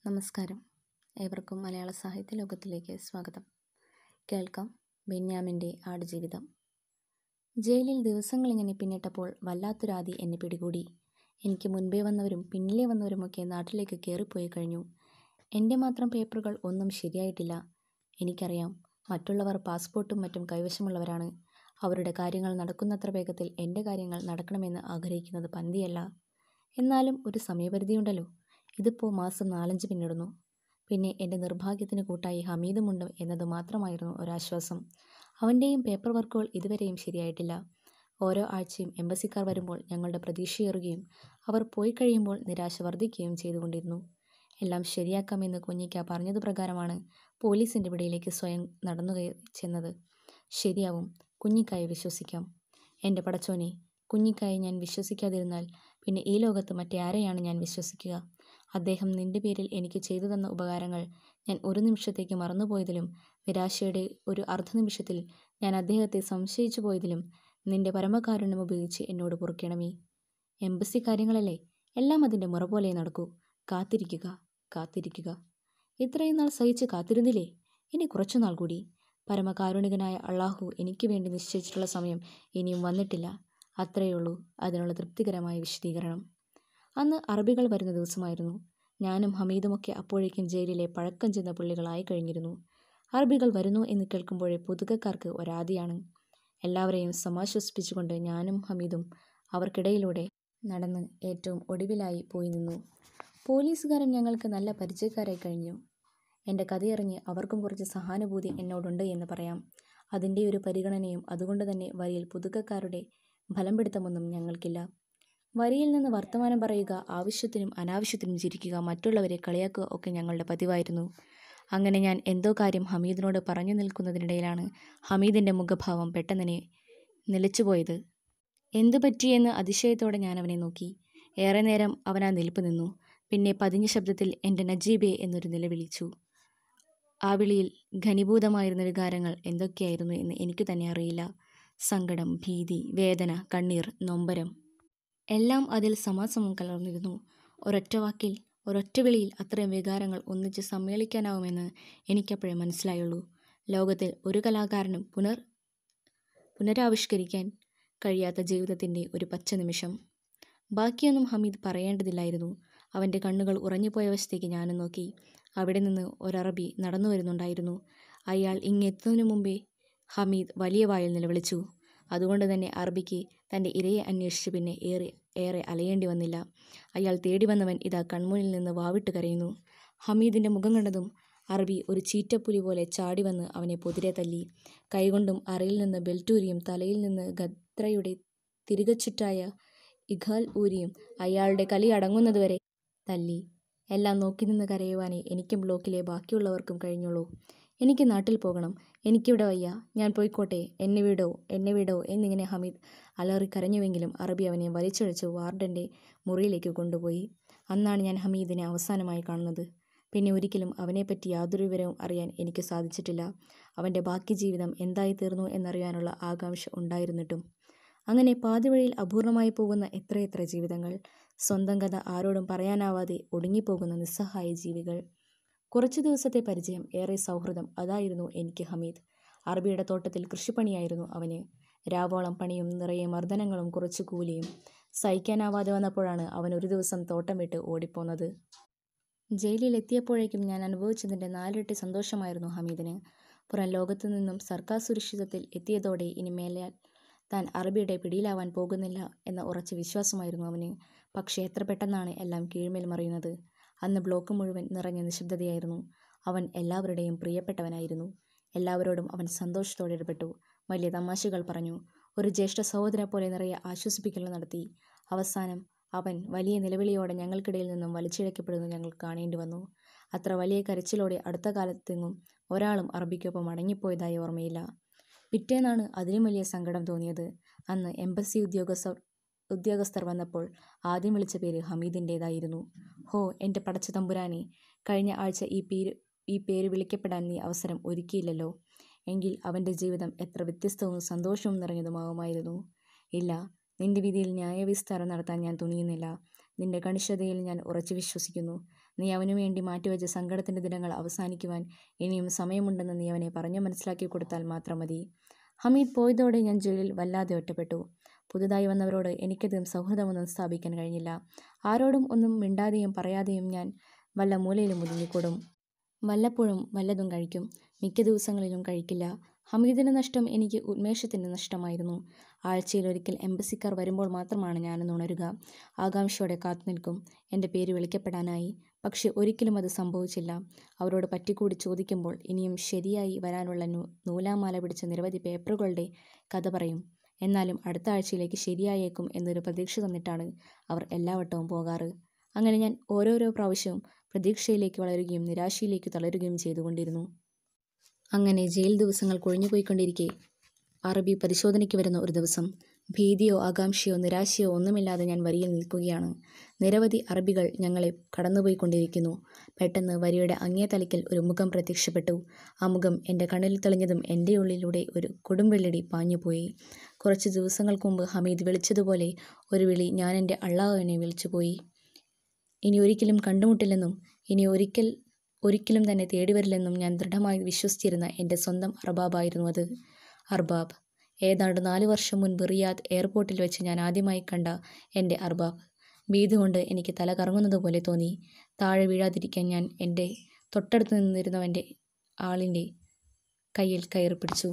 നമസ്കാരം ഏവർക്കും മലയാള സാഹിത്യ ലോകത്തിലേക്ക് സ്വാഗതം കേൾക്കാം ബെന്യാമിൻ്റെ ആടുജീവിതം ജയിലിൽ ദിവസങ്ങളിങ്ങനെ പിന്നിട്ടപ്പോൾ വല്ലാത്തൊരാദി എന്നെ പിടികൂടി എനിക്ക് മുൻപേ വന്നവരും പിന്നിലെ വന്നവരുമൊക്കെ നാട്ടിലേക്ക് കയറിപ്പോയി കഴിഞ്ഞു എൻ്റെ മാത്രം പേപ്പറുകൾ ഒന്നും ശരിയായിട്ടില്ല എനിക്കറിയാം മറ്റുള്ളവർ പാസ്പോർട്ടും മറ്റും കൈവശമുള്ളവരാണ് അവരുടെ കാര്യങ്ങൾ നടക്കുന്നത്ര വേഗത്തിൽ എൻ്റെ കാര്യങ്ങൾ നടക്കണമെന്ന് ആഗ്രഹിക്കുന്നത് പന്തിയല്ല എന്നാലും ഒരു സമയപരിധിയുണ്ടല്ലോ ഇതിപ്പോൾ മാസം നാലഞ്ച് പിന്നിടുന്നു പിന്നെ എൻ്റെ നിർഭാഗ്യത്തിന് കൂട്ടായി ഹമീദുമുണ്ട് എന്നത് മാത്രമായിരുന്നു ഒരാശ്വാസം അവൻ്റെയും പേപ്പർ വർക്കുകൾ ഇതുവരെയും ശരിയായിട്ടില്ല ഓരോ ആഴ്ചയും എംബസിക്കാർ വരുമ്പോൾ ഞങ്ങളുടെ പ്രതീക്ഷയേറുകയും അവർ പോയി കഴിയുമ്പോൾ നിരാശ വർദ്ധിക്കുകയും ചെയ്തുകൊണ്ടിരുന്നു എല്ലാം ശരിയാക്കാമെന്ന് കുഞ്ഞിക്ക പറഞ്ഞതു പ്രകാരമാണ് പോലീസിൻ്റെ പിടിയിലേക്ക് സ്വയം നടന്നു ചെന്നത് ശരിയാവും കുഞ്ഞിക്കായെ വിശ്വസിക്കാം എൻ്റെ പടച്ചോനെ കുഞ്ഞിക്കായെ ഞാൻ വിശ്വസിക്കാതിരുന്നാൽ പിന്നെ ഈ ലോകത്ത് മറ്റാരെയാണ് ഞാൻ വിശ്വസിക്കുക അദ്ദേഹം നിന്റെ പേരിൽ എനിക്ക് ചെയ്തു തന്ന ഉപകാരങ്ങൾ ഞാൻ ഒരു നിമിഷത്തേക്ക് മറന്നുപോയതിലും നിരാശയുടെ ഒരു അർദ്ധനിമിഷത്തിൽ ഞാൻ അദ്ദേഹത്തെ സംശയിച്ചു പോയതിലും നിന്റെ പരമകാരുണ്യം ഉപയോഗിച്ച് എന്നോട് പൊറുക്കണമേ എംബസി കാര്യങ്ങളല്ലേ എല്ലാം അതിൻ്റെ മുറ പോലെ നടക്കൂ കാത്തിരിക്കുക കാത്തിരിക്കുക ഇത്രയും നാൾ സഹിച്ച് കാത്തിരുന്നില്ലേ ഇനി കുറച്ചു നാൾ കൂടി പരമകാരുണികനായ അള്ളാഹു എനിക്ക് വേണ്ടി നിശ്ചയിച്ചിട്ടുള്ള സമയം ഇനിയും വന്നിട്ടില്ല അത്രയേ ഉള്ളൂ അതിനുള്ള തൃപ്തികരമായ വിശദീകരണം അന്ന് അറബികൾ വരുന്ന ദിവസമായിരുന്നു ഞാനും ഹമീദുമൊക്കെ അപ്പോഴേക്കും ജയിലിലെ പഴക്കം ചെന്ന പുള്ളികളായി കഴിഞ്ഞിരുന്നു അറബികൾ വരുന്നു എന്ന് കേൾക്കുമ്പോഴേ പുതുക്കക്കാർക്ക് ഒരാദിയാണ് എല്ലാവരെയും സമാശ്വസിപ്പിച്ചുകൊണ്ട് ഞാനും ഹമീദും അവർക്കിടയിലൂടെ നടന്ന് ഏറ്റവും ഒടുവിലായി പോയി നിന്നു പോലീസുകാരൻ ഞങ്ങൾക്ക് നല്ല പരിചയക്കാരായി കഴിഞ്ഞു എൻ്റെ കഥയറിഞ്ഞ് അവർക്കും കുറച്ച് സഹാനുഭൂതി എന്നോടുണ്ട് എന്ന് പറയാം അതിൻ്റെ ഒരു പരിഗണനയും അതുകൊണ്ട് തന്നെ വരിയിൽ പുതുക്കക്കാരുടെ ഫലം പിടുത്തമൊന്നും ഞങ്ങൾക്കില്ല വരിയിൽ നിന്ന് വർത്തമാനം പറയുക ആവശ്യത്തിനും അനാവശ്യത്തിനും ചിരിക്കുക മറ്റുള്ളവരെ കളിയാക്കുക ഒക്കെ ഞങ്ങളുടെ പതിവായിരുന്നു അങ്ങനെ ഞാൻ എന്തോ കാര്യം ഹമീദിനോട് പറഞ്ഞു നിൽക്കുന്നതിനിടയിലാണ് ഹമീദിൻ്റെ മുഖഭാവം പെട്ടെന്നെ നിലച്ചുപോയത് എന്തു പറ്റിയെന്ന് അതിശയത്തോടെ ഞാൻ അവനെ നോക്കി ഏറെ നേരം അവൻ ആ നിൽപ്പ് നിന്നു പിന്നെ പതിഞ്ഞ ശബ്ദത്തിൽ എൻ്റെ നജീബെ എന്നൊരു നിലവിളിച്ചു ആ വിളിയിൽ ഘനീഭൂതമായിരുന്ന വികാരങ്ങൾ എന്തൊക്കെയായിരുന്നു എന്ന് എനിക്ക് തന്നെ അറിയില്ല സങ്കടം ഭീതി വേദന കണ്ണീർ നൊമ്പരം എല്ലാം അതിൽ സമാസമം കലർന്നിരുന്നു ഒരൊറ്റ വാക്കിൽ ഒരൊറ്റ വിളിയിൽ അത്രയും വികാരങ്ങൾ ഒന്നിച്ച് സമ്മേളിക്കാനാവുമെന്ന് എനിക്കപ്പോഴേ മനസ്സിലായുള്ളൂ ലോകത്തിൽ ഒരു കലാകാരനും പുനർ പുനരാവിഷ്കരിക്കാൻ കഴിയാത്ത ജീവിതത്തിൻ്റെ ഒരു പച്ച നിമിഷം ബാക്കിയൊന്നും ഹമീദ് പറയേണ്ടതില്ലായിരുന്നു അവൻ്റെ കണ്ണുകൾ ഉറഞ്ഞുപോയ വശത്തേക്ക് ഞാനും നോക്കി അവിടെ നിന്ന് ഒരറബി നടന്നു വരുന്നുണ്ടായിരുന്നു അയാൾ ഇങ്ങെത്തുന്നതിനു മുമ്പേ ഹമീദ് വലിയ വായിൽ നിലവിളിച്ചു അതുകൊണ്ട് തന്നെ അറബിക്ക് തൻ്റെ ഇരയെ അന്വേഷിച്ച് പിന്നെ ഏറെ ഏറെ അലയേണ്ടി വന്നില്ല അയാൾ തേടി വന്നവൻ ഇതാ കൺമുന്നിൽ നിന്ന് വാവിട്ട് കരയുന്നു ഹമീദിൻ്റെ മുഖം കണ്ടതും അറബി ഒരു ചീറ്റപ്പുലി പോലെ ചാടി വന്ന് അവനെ പൊതിരെ തല്ലി കൈകൊണ്ടും അറയിൽ നിന്ന് ബെൽറ്റൂരിയും തലയിൽ നിന്ന് ഗദ്രയുടെ തിരികച്ചുറ്റായ ഇഖാൽ ഊരിയും അയാളുടെ കലി അടങ്ങുന്നതുവരെ തല്ലി എല്ലാം നോക്കി നിന്ന് കരയുവാനേ എനിക്കും ബ്ലോക്കിലെ ബാക്കിയുള്ളവർക്കും കഴിഞ്ഞുള്ളൂ എനിക്ക് നാട്ടിൽ പോകണം എനിക്കിവിടെ വയ്യ ഞാൻ പോയിക്കോട്ടെ എന്നെ വിടോ എന്നെ വിടോ എന്നിങ്ങനെ ഹമീദ് അലറി കരഞ്ഞുവെങ്കിലും അറബി അവനെ വലിച്ചഴിച്ച് വാർഡൻ്റെ മുറിയിലേക്ക് കൊണ്ടുപോയി അന്നാണ് ഞാൻ ഹമീദിനെ അവസാനമായി കാണുന്നത് പിന്നെ ഒരിക്കലും അവനെപ്പറ്റി യാതൊരു വിവരവും അറിയാൻ എനിക്ക് സാധിച്ചിട്ടില്ല അവൻ്റെ ബാക്കി ജീവിതം എന്തായി തീർന്നു എന്നറിയാനുള്ള ആകാംക്ഷ ഉണ്ടായിരുന്നിട്ടും അങ്ങനെ പാതിവഴിയിൽ അപൂർണമായി പോകുന്ന എത്രയെത്ര ജീവിതങ്ങൾ സ്വന്തം കഥ ആരോടും പറയാനാവാതെ ഒടുങ്ങിപ്പോകുന്ന നിസ്സഹായ ജീവികൾ കുറച്ചു ദിവസത്തെ പരിചയം ഏറെ സൗഹൃദം അതായിരുന്നു എനിക്ക് ഹമീദ് അറബിയുടെ തോട്ടത്തിൽ കൃഷിപ്പണിയായിരുന്നു അവന് രാവോളം പണിയും നിറയെ മർദ്ദനങ്ങളും കുറച്ചു കൂലിയും സഹിക്കാനാവാതെ വന്നപ്പോഴാണ് അവൻ ഒരു ദിവസം തോട്ടം വിട്ട് ഓടിപ്പോന്നത് ജയിലിൽ എത്തിയപ്പോഴേക്കും ഞാൻ അനുഭവിച്ചതിൻ്റെ നാലിരട്ടി സന്തോഷമായിരുന്നു ഹമീദിന് പുറം ലോകത്തു നിന്നും സർക്കാർ സുരക്ഷിതത്തിൽ എത്തിയതോടെ ഇനി മേലാൽ താൻ അറബിയുടെ പിടിയിലാവാൻ പോകുന്നില്ല എന്ന ഉറച്ച വിശ്വാസമായിരുന്നു അവന് പക്ഷേ എത്ര പെട്ടെന്നാണ് എല്ലാം കീഴ്മേൽ മറിയുന്നത് അന്ന് ബ്ലോക്ക് മുഴുവൻ നിറഞ്ഞ നിശബ്ദതയായിരുന്നു അവൻ എല്ലാവരുടെയും പ്രിയപ്പെട്ടവനായിരുന്നു എല്ലാവരോടും അവൻ സന്തോഷത്തോടെ ഇടപെട്ടു വലിയ തമാശകൾ പറഞ്ഞു ഒരു ജ്യേഷ്ഠ സഹോദര പോലെ നിറയെ ആശ്വസിപ്പിക്കൽ നടത്തി അവസാനം അവൻ വലിയ നിലവിളിയോടെ ഞങ്ങൾക്കിടയിൽ നിന്നും വലിച്ചിഴക്കപ്പെടുന്നത് ഞങ്ങൾ കാണേണ്ടി വന്നു അത്ര വലിയ കരച്ചിലോടെ അടുത്ത കാലത്തെങ്ങും ഒരാളും അറബിക്കൊപ്പം അടങ്ങിപ്പോയതായി ഓർമ്മയില്ല പിറ്റേന്നാണ് അതിലും വലിയ സങ്കടം തോന്നിയത് അന്ന് എംബസി ഉദ്യോഗസ്ഥർ ഉദ്യോഗസ്ഥർ വന്നപ്പോൾ ആദ്യം വിളിച്ച പേര് ഹമീദിൻ്റേതായിരുന്നു ഹോ എൻ്റെ പടച്ച തമ്പുരാനെ കഴിഞ്ഞ ആഴ്ച ഈ പേര് ഈ പേര് വിളിക്കപ്പെടാൻ നീ അവസരം ഒരുക്കിയില്ലല്ലോ എങ്കിൽ അവൻ്റെ ജീവിതം എത്ര വ്യത്യസ്തവും സന്തോഷവും നിറഞ്ഞതുമാവുമായിരുന്നു ഇല്ല നിന്റെ വിധിയിൽ ന്യായവിസ്താരം നടത്താൻ ഞാൻ തുനിയുന്നില്ല നിന്റെ കണിശതയിൽ ഞാൻ ഉറച്ചു വിശ്വസിക്കുന്നു നീ അവനു വേണ്ടി മാറ്റിവെച്ച സങ്കടത്തിൻ്റെ ദിനങ്ങൾ അവസാനിക്കുവാൻ ഇനിയും സമയമുണ്ടെന്ന് നീ അവനെ പറഞ്ഞു മനസ്സിലാക്കി കൊടുത്താൽ മാത്രം മതി ഹമീദ് പോയതോടെ ഞാൻ ജയിലിൽ വല്ലാതെ ഒറ്റപ്പെട്ടു പുതുതായി വന്നവരോട് എനിക്കധികം സൗഹൃദമൊന്നും സ്ഥാപിക്കാൻ കഴിഞ്ഞില്ല ആരോടും ഒന്നും മിണ്ടാതെയും പറയാതെയും ഞാൻ വല്ല മൂലയിലും ഒതുങ്ങിക്കൂടും വല്ലപ്പോഴും വല്ലതും കഴിക്കും മിക്ക ദിവസങ്ങളിലും കഴിക്കില്ല ഹമീദിൻ്റെ നഷ്ടം എനിക്ക് ഉന്മേഷത്തിൻ്റെ നഷ്ടമായിരുന്നു ആഴ്ചയിലൊരിക്കൽ എംബസിക്കാർ വരുമ്പോൾ മാത്രമാണ് ഞാനൊന്ന് ഉണരുക ആകാംക്ഷയോടെ കാത്തു നിൽക്കും എൻ്റെ പേര് വിളിക്കപ്പെടാനായി പക്ഷെ ഒരിക്കലും അത് സംഭവിച്ചില്ല അവരോട് പറ്റിക്കൂടി ചോദിക്കുമ്പോൾ ഇനിയും ശരിയായി വരാനുള്ള നൂ നൂലാമാല പിടിച്ച നിരവധി പേപ്പറുകളുടെ കഥ പറയും എന്നാലും അടുത്ത ആഴ്ചയിലേക്ക് ശരിയായേക്കും എന്നൊരു പ്രതീക്ഷ തന്നിട്ടാണ് അവർ എല്ലാ വട്ടവും പോകാറ് അങ്ങനെ ഞാൻ ഓരോരോ പ്രാവശ്യവും പ്രതീക്ഷയിലേക്ക് വളരുകയും നിരാശയിലേക്ക് തളരുകയും ചെയ്തുകൊണ്ടിരുന്നു അങ്ങനെ ജയിൽ ദിവസങ്ങൾ കൊഴിഞ്ഞുപോയിക്കൊണ്ടിരിക്കെ അറബി പരിശോധനയ്ക്ക് വരുന്ന ഒരു ദിവസം ഭീതിയോ ആകാംക്ഷയോ നിരാശയോ ഒന്നുമില്ലാതെ ഞാൻ വരിയിൽ നിൽക്കുകയാണ് നിരവധി അറബികൾ ഞങ്ങളെ കടന്നുപോയിക്കൊണ്ടിരിക്കുന്നു പെട്ടെന്ന് വരിയുടെ അങ്ങേ തലയ്ക്കൽ ഒരു മുഖം പ്രത്യക്ഷപ്പെട്ടു ആ മുഖം എൻ്റെ കണ്ണിൽ തെളിഞ്ഞതും എൻ്റെ ഉള്ളിലൂടെ ഒരു കൊടുംവെള്ളടി പാഞ്ഞുപോയി കുറച്ച് ദിവസങ്ങൾക്ക് മുമ്പ് ഹമീദ് വിളിച്ചതുപോലെ ഒരു വിളി ഞാൻ എൻ്റെ അള്ളാഹുവിനെ വിളിച്ചുപോയി ഇനി ഒരിക്കലും കണ്ടുമുട്ടില്ലെന്നും ഇനി ഒരിക്കൽ ഒരിക്കലും തന്നെ തേടി വരില്ലെന്നും ഞാൻ ദൃഢമായി വിശ്വസിച്ചിരുന്ന എൻ്റെ സ്വന്തം അർബാബായിരുന്നു അത് അർബാബ് ഏതാണ്ട് നാല് വർഷം മുൻപ് റിയാദ് എയർപോർട്ടിൽ വെച്ച് ഞാൻ ആദ്യമായി കണ്ട എൻ്റെ അർബാബ് ഭീതി കൊണ്ട് എനിക്ക് തല കറങ്ങുന്നത് പോലെ തോന്നി താഴെ വീഴാതിരിക്കാൻ ഞാൻ എൻ്റെ തൊട്ടടുത്ത് നിന്നിരുന്നവൻ്റെ ആളിൻ്റെ കയ്യിൽ കയറി പിടിച്ചു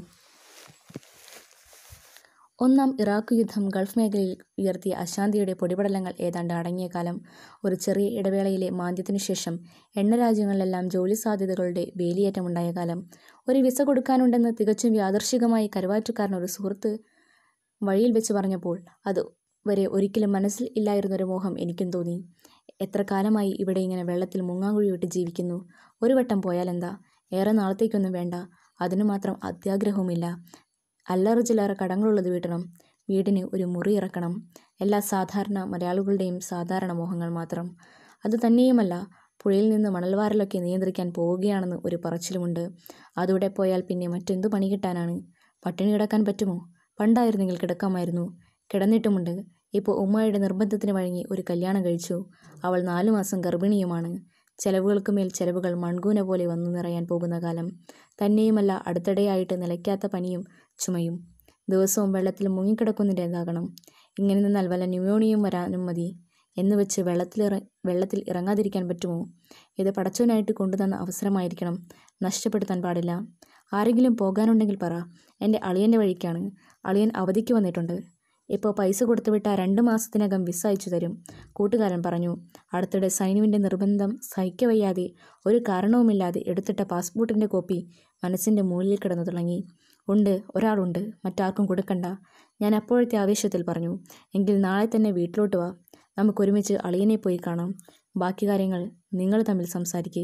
ഒന്നാം ഇറാഖ് യുദ്ധം ഗൾഫ് മേഖലയിൽ ഉയർത്തിയ അശാന്തിയുടെ പൊടിപടലങ്ങൾ ഏതാണ്ട് അടങ്ങിയ കാലം ഒരു ചെറിയ ഇടവേളയിലെ മാന്ദ്യത്തിനു ശേഷം എണ്ണ രാജ്യങ്ങളിലെല്ലാം ജോലി സാധ്യതകളുടെ വേലിയേറ്റമുണ്ടായ കാലം ഒരു വിസ കൊടുക്കാനുണ്ടെന്ന് തികച്ചും യാദർശികമായി കരുവാറ്റുകാരൻ ഒരു സുഹൃത്ത് വഴിയിൽ വെച്ച് പറഞ്ഞപ്പോൾ അത് വരെ ഒരിക്കലും മനസ്സിൽ ഇല്ലായിരുന്നൊരു മോഹം എനിക്കും തോന്നി എത്ര കാലമായി ഇവിടെ ഇങ്ങനെ വെള്ളത്തിൽ മുങ്ങാങ്കുഴി വിട്ട് ജീവിക്കുന്നു ഒരു വട്ടം പോയാലെന്താ ഏറെ നാളത്തേക്കൊന്നും വേണ്ട അതിനു മാത്രം അത്യാഗ്രഹവുമില്ല അല്ലറ ചില്ലറ കടങ്ങളുള്ളത് വീട്ടണം വീടിന് ഒരു മുറി ഇറക്കണം എല്ലാ സാധാരണ മലയാളികളുടെയും സാധാരണ മോഹങ്ങൾ മാത്രം അത് തന്നെയുമല്ല പുഴയിൽ നിന്ന് മണൽവാരലൊക്കെ നിയന്ത്രിക്കാൻ പോവുകയാണെന്ന് ഒരു പറച്ചിലുമുണ്ട് അതൂടെ പോയാൽ പിന്നെ മറ്റെന്തു പണി കിട്ടാനാണ് പട്ടിണി കിടക്കാൻ പറ്റുമോ പണ്ടായിരുന്നെങ്കിൽ കിടക്കാമായിരുന്നു കിടന്നിട്ടുമുണ്ട് ഇപ്പോൾ ഉമ്മയുടെ നിർബന്ധത്തിന് വഴങ്ങി ഒരു കല്യാണം കഴിച്ചു അവൾ നാലു മാസം ഗർഭിണിയുമാണ് ചെലവുകൾക്ക് മേൽ ചെലവുകൾ മൺകൂന പോലെ വന്നു നിറയാൻ പോകുന്ന കാലം തന്നെയുമല്ല അടുത്തിടെയായിട്ട് നിലയ്ക്കാത്ത പനിയും ചുമയും ദിവസവും വെള്ളത്തിൽ മുങ്ങിക്കിടക്കുന്നതിൻ്റെതാകണം ഇങ്ങനെ നിന്നാൽ വല്ല ന്യൂമോണിയും വരാനും മതി എന്ന് വെച്ച് വെള്ളത്തിലിറ വെള്ളത്തിൽ ഇറങ്ങാതിരിക്കാൻ പറ്റുമോ ഇത് പടച്ചവനായിട്ട് കൊണ്ടുതന്ന അവസരമായിരിക്കണം നഷ്ടപ്പെടുത്താൻ പാടില്ല ആരെങ്കിലും പോകാനുണ്ടെങ്കിൽ പറ എൻ്റെ അളിയൻ്റെ വഴിക്കാണ് അളിയൻ അവധിക്ക് വന്നിട്ടുണ്ട് ഇപ്പോൾ പൈസ കൊടുത്തുവിട്ട രണ്ട് മാസത്തിനകം വിസ അയച്ചു തരും കൂട്ടുകാരൻ പറഞ്ഞു അടുത്തിടെ സൈനുവിൻ്റെ നിർബന്ധം സഹിക്കവയ്യാതെ ഒരു കാരണവുമില്ലാതെ എടുത്തിട്ട പാസ്പോർട്ടിൻ്റെ കോപ്പി മനസ്സിൻ്റെ മൂലയിൽ കിടന്നു തുടങ്ങി ഉണ്ട് ഒരാളുണ്ട് മറ്റാർക്കും കൊടുക്കണ്ട ഞാൻ അപ്പോഴത്തെ ആവേശത്തിൽ പറഞ്ഞു എങ്കിൽ നാളെ തന്നെ വീട്ടിലോട്ട് വാ നമുക്കൊരുമിച്ച് അളിയനെ പോയി കാണാം ബാക്കി കാര്യങ്ങൾ നിങ്ങൾ തമ്മിൽ സംസാരിക്കേ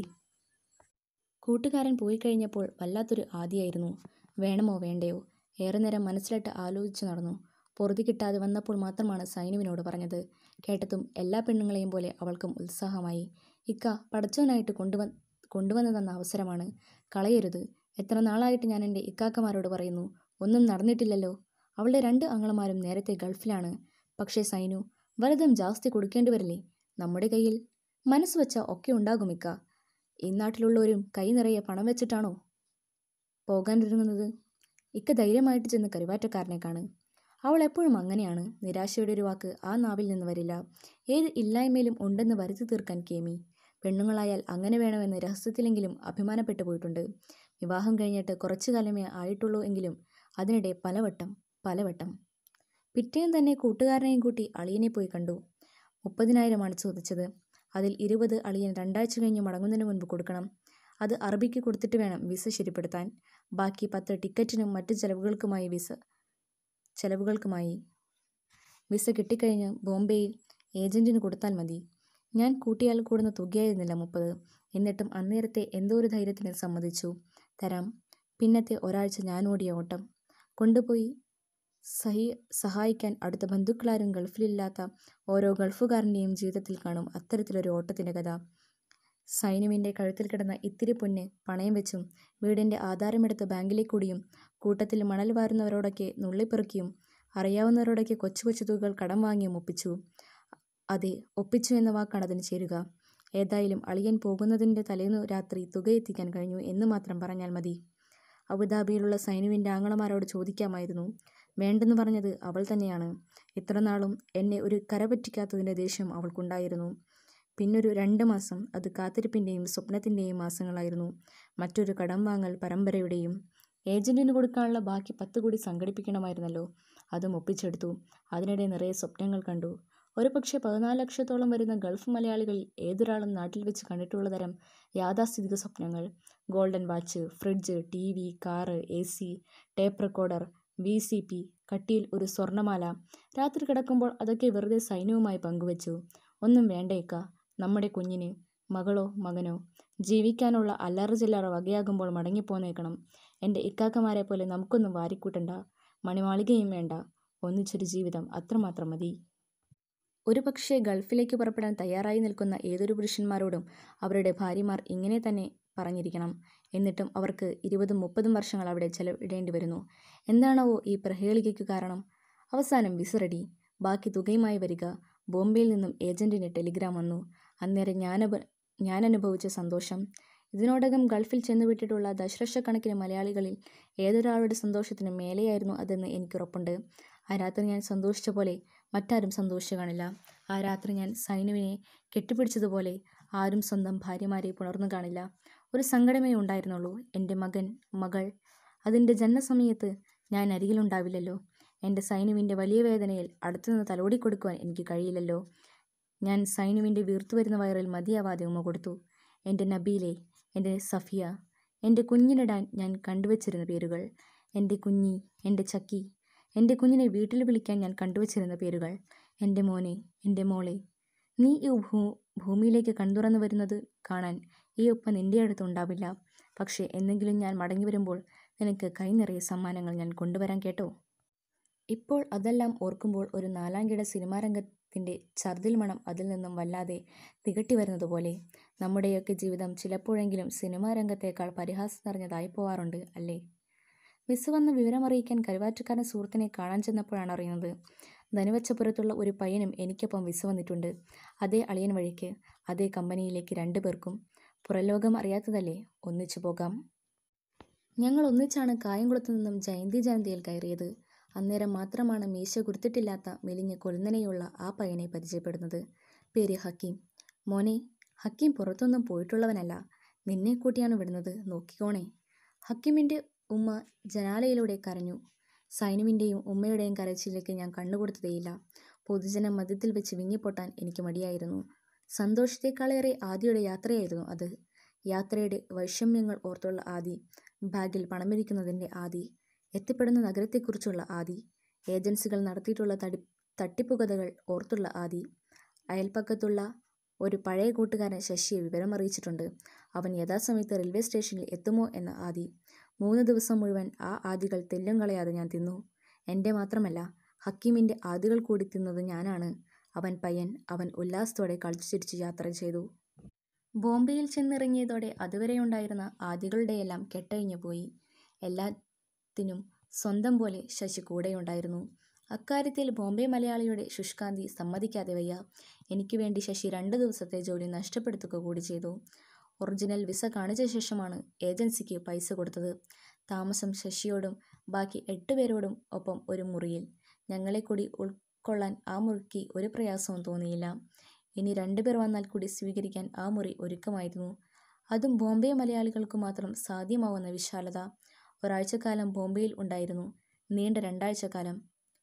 കൂട്ടുകാരൻ പോയി കഴിഞ്ഞപ്പോൾ വല്ലാത്തൊരു ആദിയായിരുന്നു വേണമോ വേണ്ടയോ ഏറെ നേരം മനസ്സിലിട്ട് ആലോചിച്ചു നടന്നു പൊറുതി കിട്ടാതെ വന്നപ്പോൾ മാത്രമാണ് സൈനുവിനോട് പറഞ്ഞത് കേട്ടതും എല്ലാ പെണ്ണുങ്ങളെയും പോലെ അവൾക്കും ഉത്സാഹമായി ഇക്ക പടച്ചവനായിട്ട് കൊണ്ടുവ കൊണ്ടുവന്നു തന്ന അവസരമാണ് കളയരുത് എത്ര നാളായിട്ട് ഞാൻ എൻ്റെ ഇക്കാക്കമാരോട് പറയുന്നു ഒന്നും നടന്നിട്ടില്ലല്ലോ അവളുടെ രണ്ട് അങ്ങളമാരും നേരത്തെ ഗൾഫിലാണ് പക്ഷേ സൈനു വലുതും ജാസ്തി കൊടുക്കേണ്ടി വരില്ലേ നമ്മുടെ കയ്യിൽ മനസ്സ് വെച്ച ഒക്കെ ഉണ്ടാകും ഇക്ക ഈ നാട്ടിലുള്ളവരും കൈ നിറയെ പണം വെച്ചിട്ടാണോ പോകാനൊരുങ്ങുന്നത് ഇക്ക ധൈര്യമായിട്ട് ചെന്ന് കരുവാറ്റക്കാരനെ കാണ് അവൾ എപ്പോഴും അങ്ങനെയാണ് നിരാശയുടെ ഒരു വാക്ക് ആ നാവിൽ നിന്ന് വരില്ല ഏത് ഇല്ലായ്മയിലും ഉണ്ടെന്ന് വരുത്തി തീർക്കാൻ കേമി പെണ്ണുങ്ങളായാൽ അങ്ങനെ വേണമെന്ന് രഹസ്യത്തിലെങ്കിലും അഭിമാനപ്പെട്ടു പോയിട്ടുണ്ട് വിവാഹം കഴിഞ്ഞിട്ട് കുറച്ചു കാലമേ ആയിട്ടുള്ളൂ എങ്കിലും അതിനിടെ പലവട്ടം പലവട്ടം പിറ്റേന്ന് തന്നെ കൂട്ടുകാരനെയും കൂട്ടി അളിയനെ പോയി കണ്ടു മുപ്പതിനായിരമാണ് ചോദിച്ചത് അതിൽ ഇരുപത് അളിയൻ രണ്ടാഴ്ച കഴിഞ്ഞ് മടങ്ങുന്നതിന് മുൻപ് കൊടുക്കണം അത് അറബിക്ക് കൊടുത്തിട്ട് വേണം വിസ ശരിപ്പെടുത്താൻ ബാക്കി പത്ത് ടിക്കറ്റിനും മറ്റ് ചെലവുകൾക്കുമായി വിസ ചെലവുകൾക്കുമായി വിസ കിട്ടിക്കഴിഞ്ഞ് ബോംബെയിൽ ഏജൻറ്റിന് കൊടുത്താൽ മതി ഞാൻ കൂട്ടിയാൽ കൂടുന്ന തുകയായിരുന്നില്ല മുപ്പത് എന്നിട്ടും അന്നേരത്തെ എന്തോ ഒരു ധൈര്യത്തിന് സമ്മതിച്ചു തരാം പിന്നത്തെ ഒരാഴ്ച ഞാൻ ഓടിയ ഓട്ടം കൊണ്ടുപോയി സഹി സഹായിക്കാൻ അടുത്ത ബന്ധുക്കളാരും ഗൾഫിലില്ലാത്ത ഓരോ ഗൾഫുകാരൻ്റെയും ജീവിതത്തിൽ കാണും അത്തരത്തിലൊരു ഓട്ടത്തിൻ്റെ കഥ സൈനുവിൻ്റെ കഴുത്തിൽ കിടന്ന ഇത്തിരി പൊന്ന് പണയം വെച്ചും വീടിൻ്റെ ആധാരമെടുത്ത് ബാങ്കിലേക്ക് കൂടിയും കൂട്ടത്തിൽ മണൽ വാരുന്നവരോടൊക്കെ നുള്ളിപ്പെറുക്കിയും അറിയാവുന്നവരോടൊക്കെ കൊച്ചു കൊച്ചു തുകകൾ കടം വാങ്ങിയും ഒപ്പിച്ചു അതെ ഒപ്പിച്ചു എന്ന വാക്കാണ് അതിന് ചേരുക ഏതായാലും അളിയൻ പോകുന്നതിൻ്റെ തലേന്നു രാത്രി തുകയെത്തിക്കാൻ കഴിഞ്ഞു എന്ന് മാത്രം പറഞ്ഞാൽ മതി അബുദാബിയിലുള്ള സൈനുവിൻ്റെ ആങ്ങളമാരോട് ചോദിക്കാമായിരുന്നു വേണ്ടെന്ന് പറഞ്ഞത് അവൾ തന്നെയാണ് ഇത്രനാളും എന്നെ ഒരു കരപറ്റിക്കാത്തതിൻ്റെ ദേഷ്യം അവൾക്കുണ്ടായിരുന്നു പിന്നൊരു രണ്ട് മാസം അത് കാത്തിരിപ്പിൻ്റെയും സ്വപ്നത്തിൻ്റെയും മാസങ്ങളായിരുന്നു മറ്റൊരു കടം വാങ്ങൽ പരമ്പരയുടെയും ഏജന്റിന് കൊടുക്കാനുള്ള ബാക്കി പത്ത് കൂടി സംഘടിപ്പിക്കണമായിരുന്നല്ലോ അതും ഒപ്പിച്ചെടുത്തു അതിനിടെ നിറയെ സ്വപ്നങ്ങൾ കണ്ടു ഒരു പക്ഷേ പതിനാല് ലക്ഷത്തോളം വരുന്ന ഗൾഫ് മലയാളികളിൽ ഏതൊരാളും നാട്ടിൽ വെച്ച് കണ്ടിട്ടുള്ള തരം യാഥാസ്ഥിതിക സ്വപ്നങ്ങൾ golden watch fridge T V car A C tape recorder V C P കട്ടിയിൽ ഒരു സ്വർണ്ണമാല രാത്രി കിടക്കുമ്പോൾ അതൊക്കെ വെറുതെ സൈന്യവുമായി പങ്കുവച്ചു ഒന്നും വേണ്ടേക്ക നമ്മുടെ കുഞ്ഞിന് മകളോ മകനോ ജീവിക്കാനുള്ള അല്ലറ ചില്ലറ വകയാകുമ്പോൾ മടങ്ങിപ്പോന്നേക്കണം എൻ്റെ ഇക്കാക്കമാരെ പോലെ നമുക്കൊന്നും വാരിക്കൂട്ടണ്ട മണിമാളികയും വേണ്ട ഒന്നിച്ചൊരു ജീവിതം അത്രമാത്രം മതി ഒരു പക്ഷേ ഗൾഫിലേക്ക് പുറപ്പെടാൻ തയ്യാറായി നിൽക്കുന്ന ഏതൊരു പുരുഷന്മാരോടും അവരുടെ ഭാര്യമാർ ഇങ്ങനെ തന്നെ പറഞ്ഞിരിക്കണം എന്നിട്ടും അവർക്ക് ഇരുപതും മുപ്പതും വർഷങ്ങൾ അവിടെ ചെലവിടേണ്ടി വരുന്നു എന്താണാവോ ഈ പ്രഹേളികയ്ക്ക് കാരണം അവസാനം വിസ റെഡി ബാക്കി തുകയുമായി വരിക ബോംബെയിൽ നിന്നും ഏജന്റിന് ടെലിഗ്രാം വന്നു അന്നേരം ഞാനഭ ഞാൻ അനുഭവിച്ച സന്തോഷം ഇതിനോടകം ഗൾഫിൽ ചെന്നുവിട്ടിട്ടുള്ള ദശലക്ഷക്കണക്കിന് മലയാളികളിൽ ഏതൊരാളുടെ സന്തോഷത്തിന് മേലെയായിരുന്നു അതെന്ന് എനിക്കുറപ്പുണ്ട് ആ രാത്രി ഞാൻ സന്തോഷിച്ച പോലെ മറ്റാരും സന്തോഷിച്ചു കാണില്ല ആ രാത്രി ഞാൻ സൈനുവിനെ കെട്ടിപ്പിടിച്ചതുപോലെ ആരും സ്വന്തം ഭാര്യമാരെ പുണർന്നു കാണില്ല ഒരു സങ്കടമേ ഉണ്ടായിരുന്നുള്ളൂ എൻ്റെ മകൻ മകൾ അതിൻ്റെ ജനനസമയത്ത് ഞാൻ അരികിലുണ്ടാവില്ലല്ലോ എൻ്റെ സൈനുവിൻ്റെ വലിയ വേദനയിൽ അടുത്തുനിന്ന് തലോടി കൊടുക്കുവാൻ എനിക്ക് കഴിയില്ലല്ലോ ഞാൻ സൈനുവിൻ്റെ വീർത്തുവരുന്ന വയറിൽ മതിയാവാതെ ഉമ്മ കൊടുത്തു എൻ്റെ നബീലെ എൻ്റെ സഫിയ എൻ്റെ കുഞ്ഞിനിടാൻ ഞാൻ കണ്ടുവച്ചിരുന്ന പേരുകൾ എൻ്റെ കുഞ്ഞി എൻ്റെ ചക്കി എൻ്റെ കുഞ്ഞിനെ വീട്ടിൽ വിളിക്കാൻ ഞാൻ കണ്ടുവച്ചിരുന്ന പേരുകൾ എൻ്റെ മോനെ എൻ്റെ മോളെ നീ ഈ ഭൂ ഭൂമിയിലേക്ക് കണ്ടുറന്നു വരുന്നത് കാണാൻ ഈ ഒപ്പ നിൻ്റെ അടുത്ത് ഉണ്ടാവില്ല പക്ഷേ എന്തെങ്കിലും ഞാൻ മടങ്ങി വരുമ്പോൾ നിനക്ക് കൈ നിറയെ സമ്മാനങ്ങൾ ഞാൻ കൊണ്ടുവരാൻ കേട്ടോ ഇപ്പോൾ അതെല്ലാം ഓർക്കുമ്പോൾ ഒരു നാലാംകിട സിനിമാ രംഗത്തിൻ്റെ ഛർദിൽ മണം അതിൽ നിന്നും വല്ലാതെ തികട്ടി വരുന്നതുപോലെ നമ്മുടെയൊക്കെ ജീവിതം ചിലപ്പോഴെങ്കിലും സിനിമാ രംഗത്തേക്കാൾ പരിഹാസം നിറഞ്ഞതായി പോവാറുണ്ട് അല്ലേ മിസ് വന്ന വിവരമറിയിക്കാൻ കരുവാറ്റക്കാരൻ സുഹൃത്തിനെ കാണാൻ ചെന്നപ്പോഴാണ് അറിയുന്നത് ധനുവച്ചപുരത്തുള്ള ഒരു പയ്യനും എനിക്കൊപ്പം വിസ വന്നിട്ടുണ്ട് അതേ അളിയൻ വഴിക്ക് അതേ കമ്പനിയിലേക്ക് രണ്ടു പേർക്കും പുറലോകം അറിയാത്തതല്ലേ ഒന്നിച്ചു പോകാം ഞങ്ങൾ ഒന്നിച്ചാണ് കായംകുളത്തു നിന്നും ജയന്തി ജയന്തിയിൽ കയറിയത് അന്നേരം മാത്രമാണ് മീശ കുരുത്തിട്ടില്ലാത്ത മെലിഞ്ഞ കൊലുന്നനെയുള്ള ആ പയ്യനെ പരിചയപ്പെടുന്നത് പേര് ഹക്കീം മോനെ ഹക്കീം പുറത്തൊന്നും പോയിട്ടുള്ളവനല്ല നിന്നെ കൂട്ടിയാണ് വിടുന്നത് നോക്കിക്കോണേ ഹക്കീമിൻ്റെ ഉമ്മ ജനാലയിലൂടെ കരഞ്ഞു സൈനുവിൻ്റെയും ഉമ്മയുടെയും കരച്ചിലേക്ക് ഞാൻ കണ്ണുകൊടുത്തതേയില്ല പൊതുജന മധ്യത്തിൽ വെച്ച് വിങ്ങിപ്പൊട്ടാൻ എനിക്ക് മടിയായിരുന്നു സന്തോഷത്തെക്കാളേറെ ആദിയുടെ യാത്രയായിരുന്നു അത് യാത്രയുടെ വൈഷമ്യങ്ങൾ ഓർത്തുള്ള ആദി ബാഗിൽ പണമിരിക്കുന്നതിൻ്റെ ആദി എത്തിപ്പെടുന്ന നഗരത്തെക്കുറിച്ചുള്ള ആദി ഏജൻസികൾ നടത്തിയിട്ടുള്ള തടി തട്ടിപ്പുകഥകൾ ഓർത്തുള്ള ആദി അയൽപ്പക്കത്തുള്ള ഒരു പഴയ കൂട്ടുകാരൻ ശശിയെ വിവരമറിയിച്ചിട്ടുണ്ട് അവൻ യഥാസമയത്ത് റെയിൽവേ സ്റ്റേഷനിൽ എത്തുമോ എന്ന ആദി മൂന്ന് ദിവസം മുഴുവൻ ആ ആദികൾ തെല്ലും കളയാതെ ഞാൻ തിന്നു എൻ്റെ മാത്രമല്ല ഹക്കീമിൻ്റെ ആദികൾ കൂടി തിന്നത് ഞാനാണ് അവൻ പയ്യൻ അവൻ ഉല്ലാസത്തോടെ കളിച്ചു ചിരിച്ച് യാത്ര ചെയ്തു ബോംബെയിൽ ചെന്നിറങ്ങിയതോടെ അതുവരെയുണ്ടായിരുന്ന ആദികളുടെയെല്ലാം കെട്ടഴിഞ്ഞു പോയി എല്ലാത്തിനും സ്വന്തം പോലെ ശശി കൂടെയുണ്ടായിരുന്നു അക്കാര്യത്തിൽ ബോംബെ മലയാളിയുടെ ശുഷ്കാന്തി സമ്മതിക്കാതെ വയ്യ എനിക്ക് വേണ്ടി ശശി രണ്ട് ദിവസത്തെ ജോലി നഷ്ടപ്പെടുത്തുക കൂടി ചെയ്തു ഒറിജിനൽ വിസ കാണിച്ച ശേഷമാണ് ഏജൻസിക്ക് പൈസ കൊടുത്തത് താമസം ശശിയോടും ബാക്കി എട്ട് പേരോടും ഒപ്പം ഒരു മുറിയിൽ ഞങ്ങളെ കൂടി ഉൾക്കൊള്ളാൻ ആ മുറിക്ക് ഒരു പ്രയാസവും തോന്നിയില്ല ഇനി രണ്ടുപേർ വന്നാൽ കൂടി സ്വീകരിക്കാൻ ആ മുറി ഒരുക്കമായിരുന്നു അതും ബോംബെ മലയാളികൾക്ക് മാത്രം സാധ്യമാവുന്ന വിശാലത ഒരാഴ്ചക്കാലം ബോംബെയിൽ ഉണ്ടായിരുന്നു നീണ്ട രണ്ടാഴ്ചക്കാലം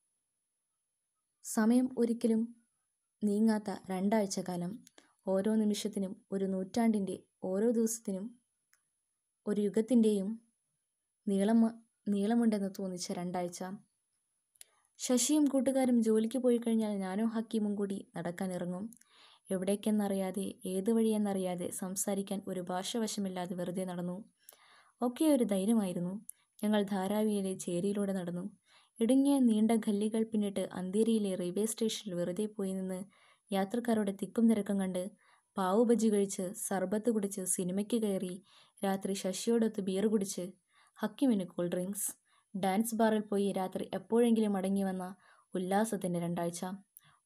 സമയം ഒരിക്കലും നീങ്ങാത്ത രണ്ടാഴ്ചക്കാലം ഓരോ നിമിഷത്തിനും ഒരു നൂറ്റാണ്ടിൻ്റെ ഓരോ ദിവസത്തിനും ഒരു യുഗത്തിൻ്റെയും നീളം നീളമുണ്ടെന്ന് തോന്നിച്ച രണ്ടാഴ്ച ശശിയും കൂട്ടുകാരും ജോലിക്ക് പോയി കഴിഞ്ഞാൽ ഞാനും ഹക്കീമും കൂടി നടക്കാനിറങ്ങും എവിടേക്കെന്നറിയാതെ ഏത് വഴിയെന്നറിയാതെ സംസാരിക്കാൻ ഒരു ഭാഷവശമില്ലാതെ വെറുതെ നടന്നു ഒക്കെ ഒരു ധൈര്യമായിരുന്നു ഞങ്ങൾ ധാരാവിയിലെ ചേരിയിലൂടെ നടന്നു ഇടുങ്ങിയ നീണ്ട ഗല്ലികൾ പിന്നിട്ട് അന്തേരിയിലെ റെയിൽവേ സ്റ്റേഷനിൽ വെറുതെ പോയി നിന്ന് യാത്രക്കാരുടെ തിക്കും തിരക്കും കണ്ട് പാവു ബജി കഴിച്ച് സർബത്ത് കുടിച്ച് സിനിമയ്ക്ക് കയറി രാത്രി ശശിയോടൊത്ത് ബിയർ കുടിച്ച് ഹക്കിമിന് കൂൾ ഡ്രിങ്ക്സ് ഡാൻസ് ബാറിൽ പോയി രാത്രി എപ്പോഴെങ്കിലും മടങ്ങി വന്ന ഉല്ലാസത്തിൻ്റെ രണ്ടാഴ്ച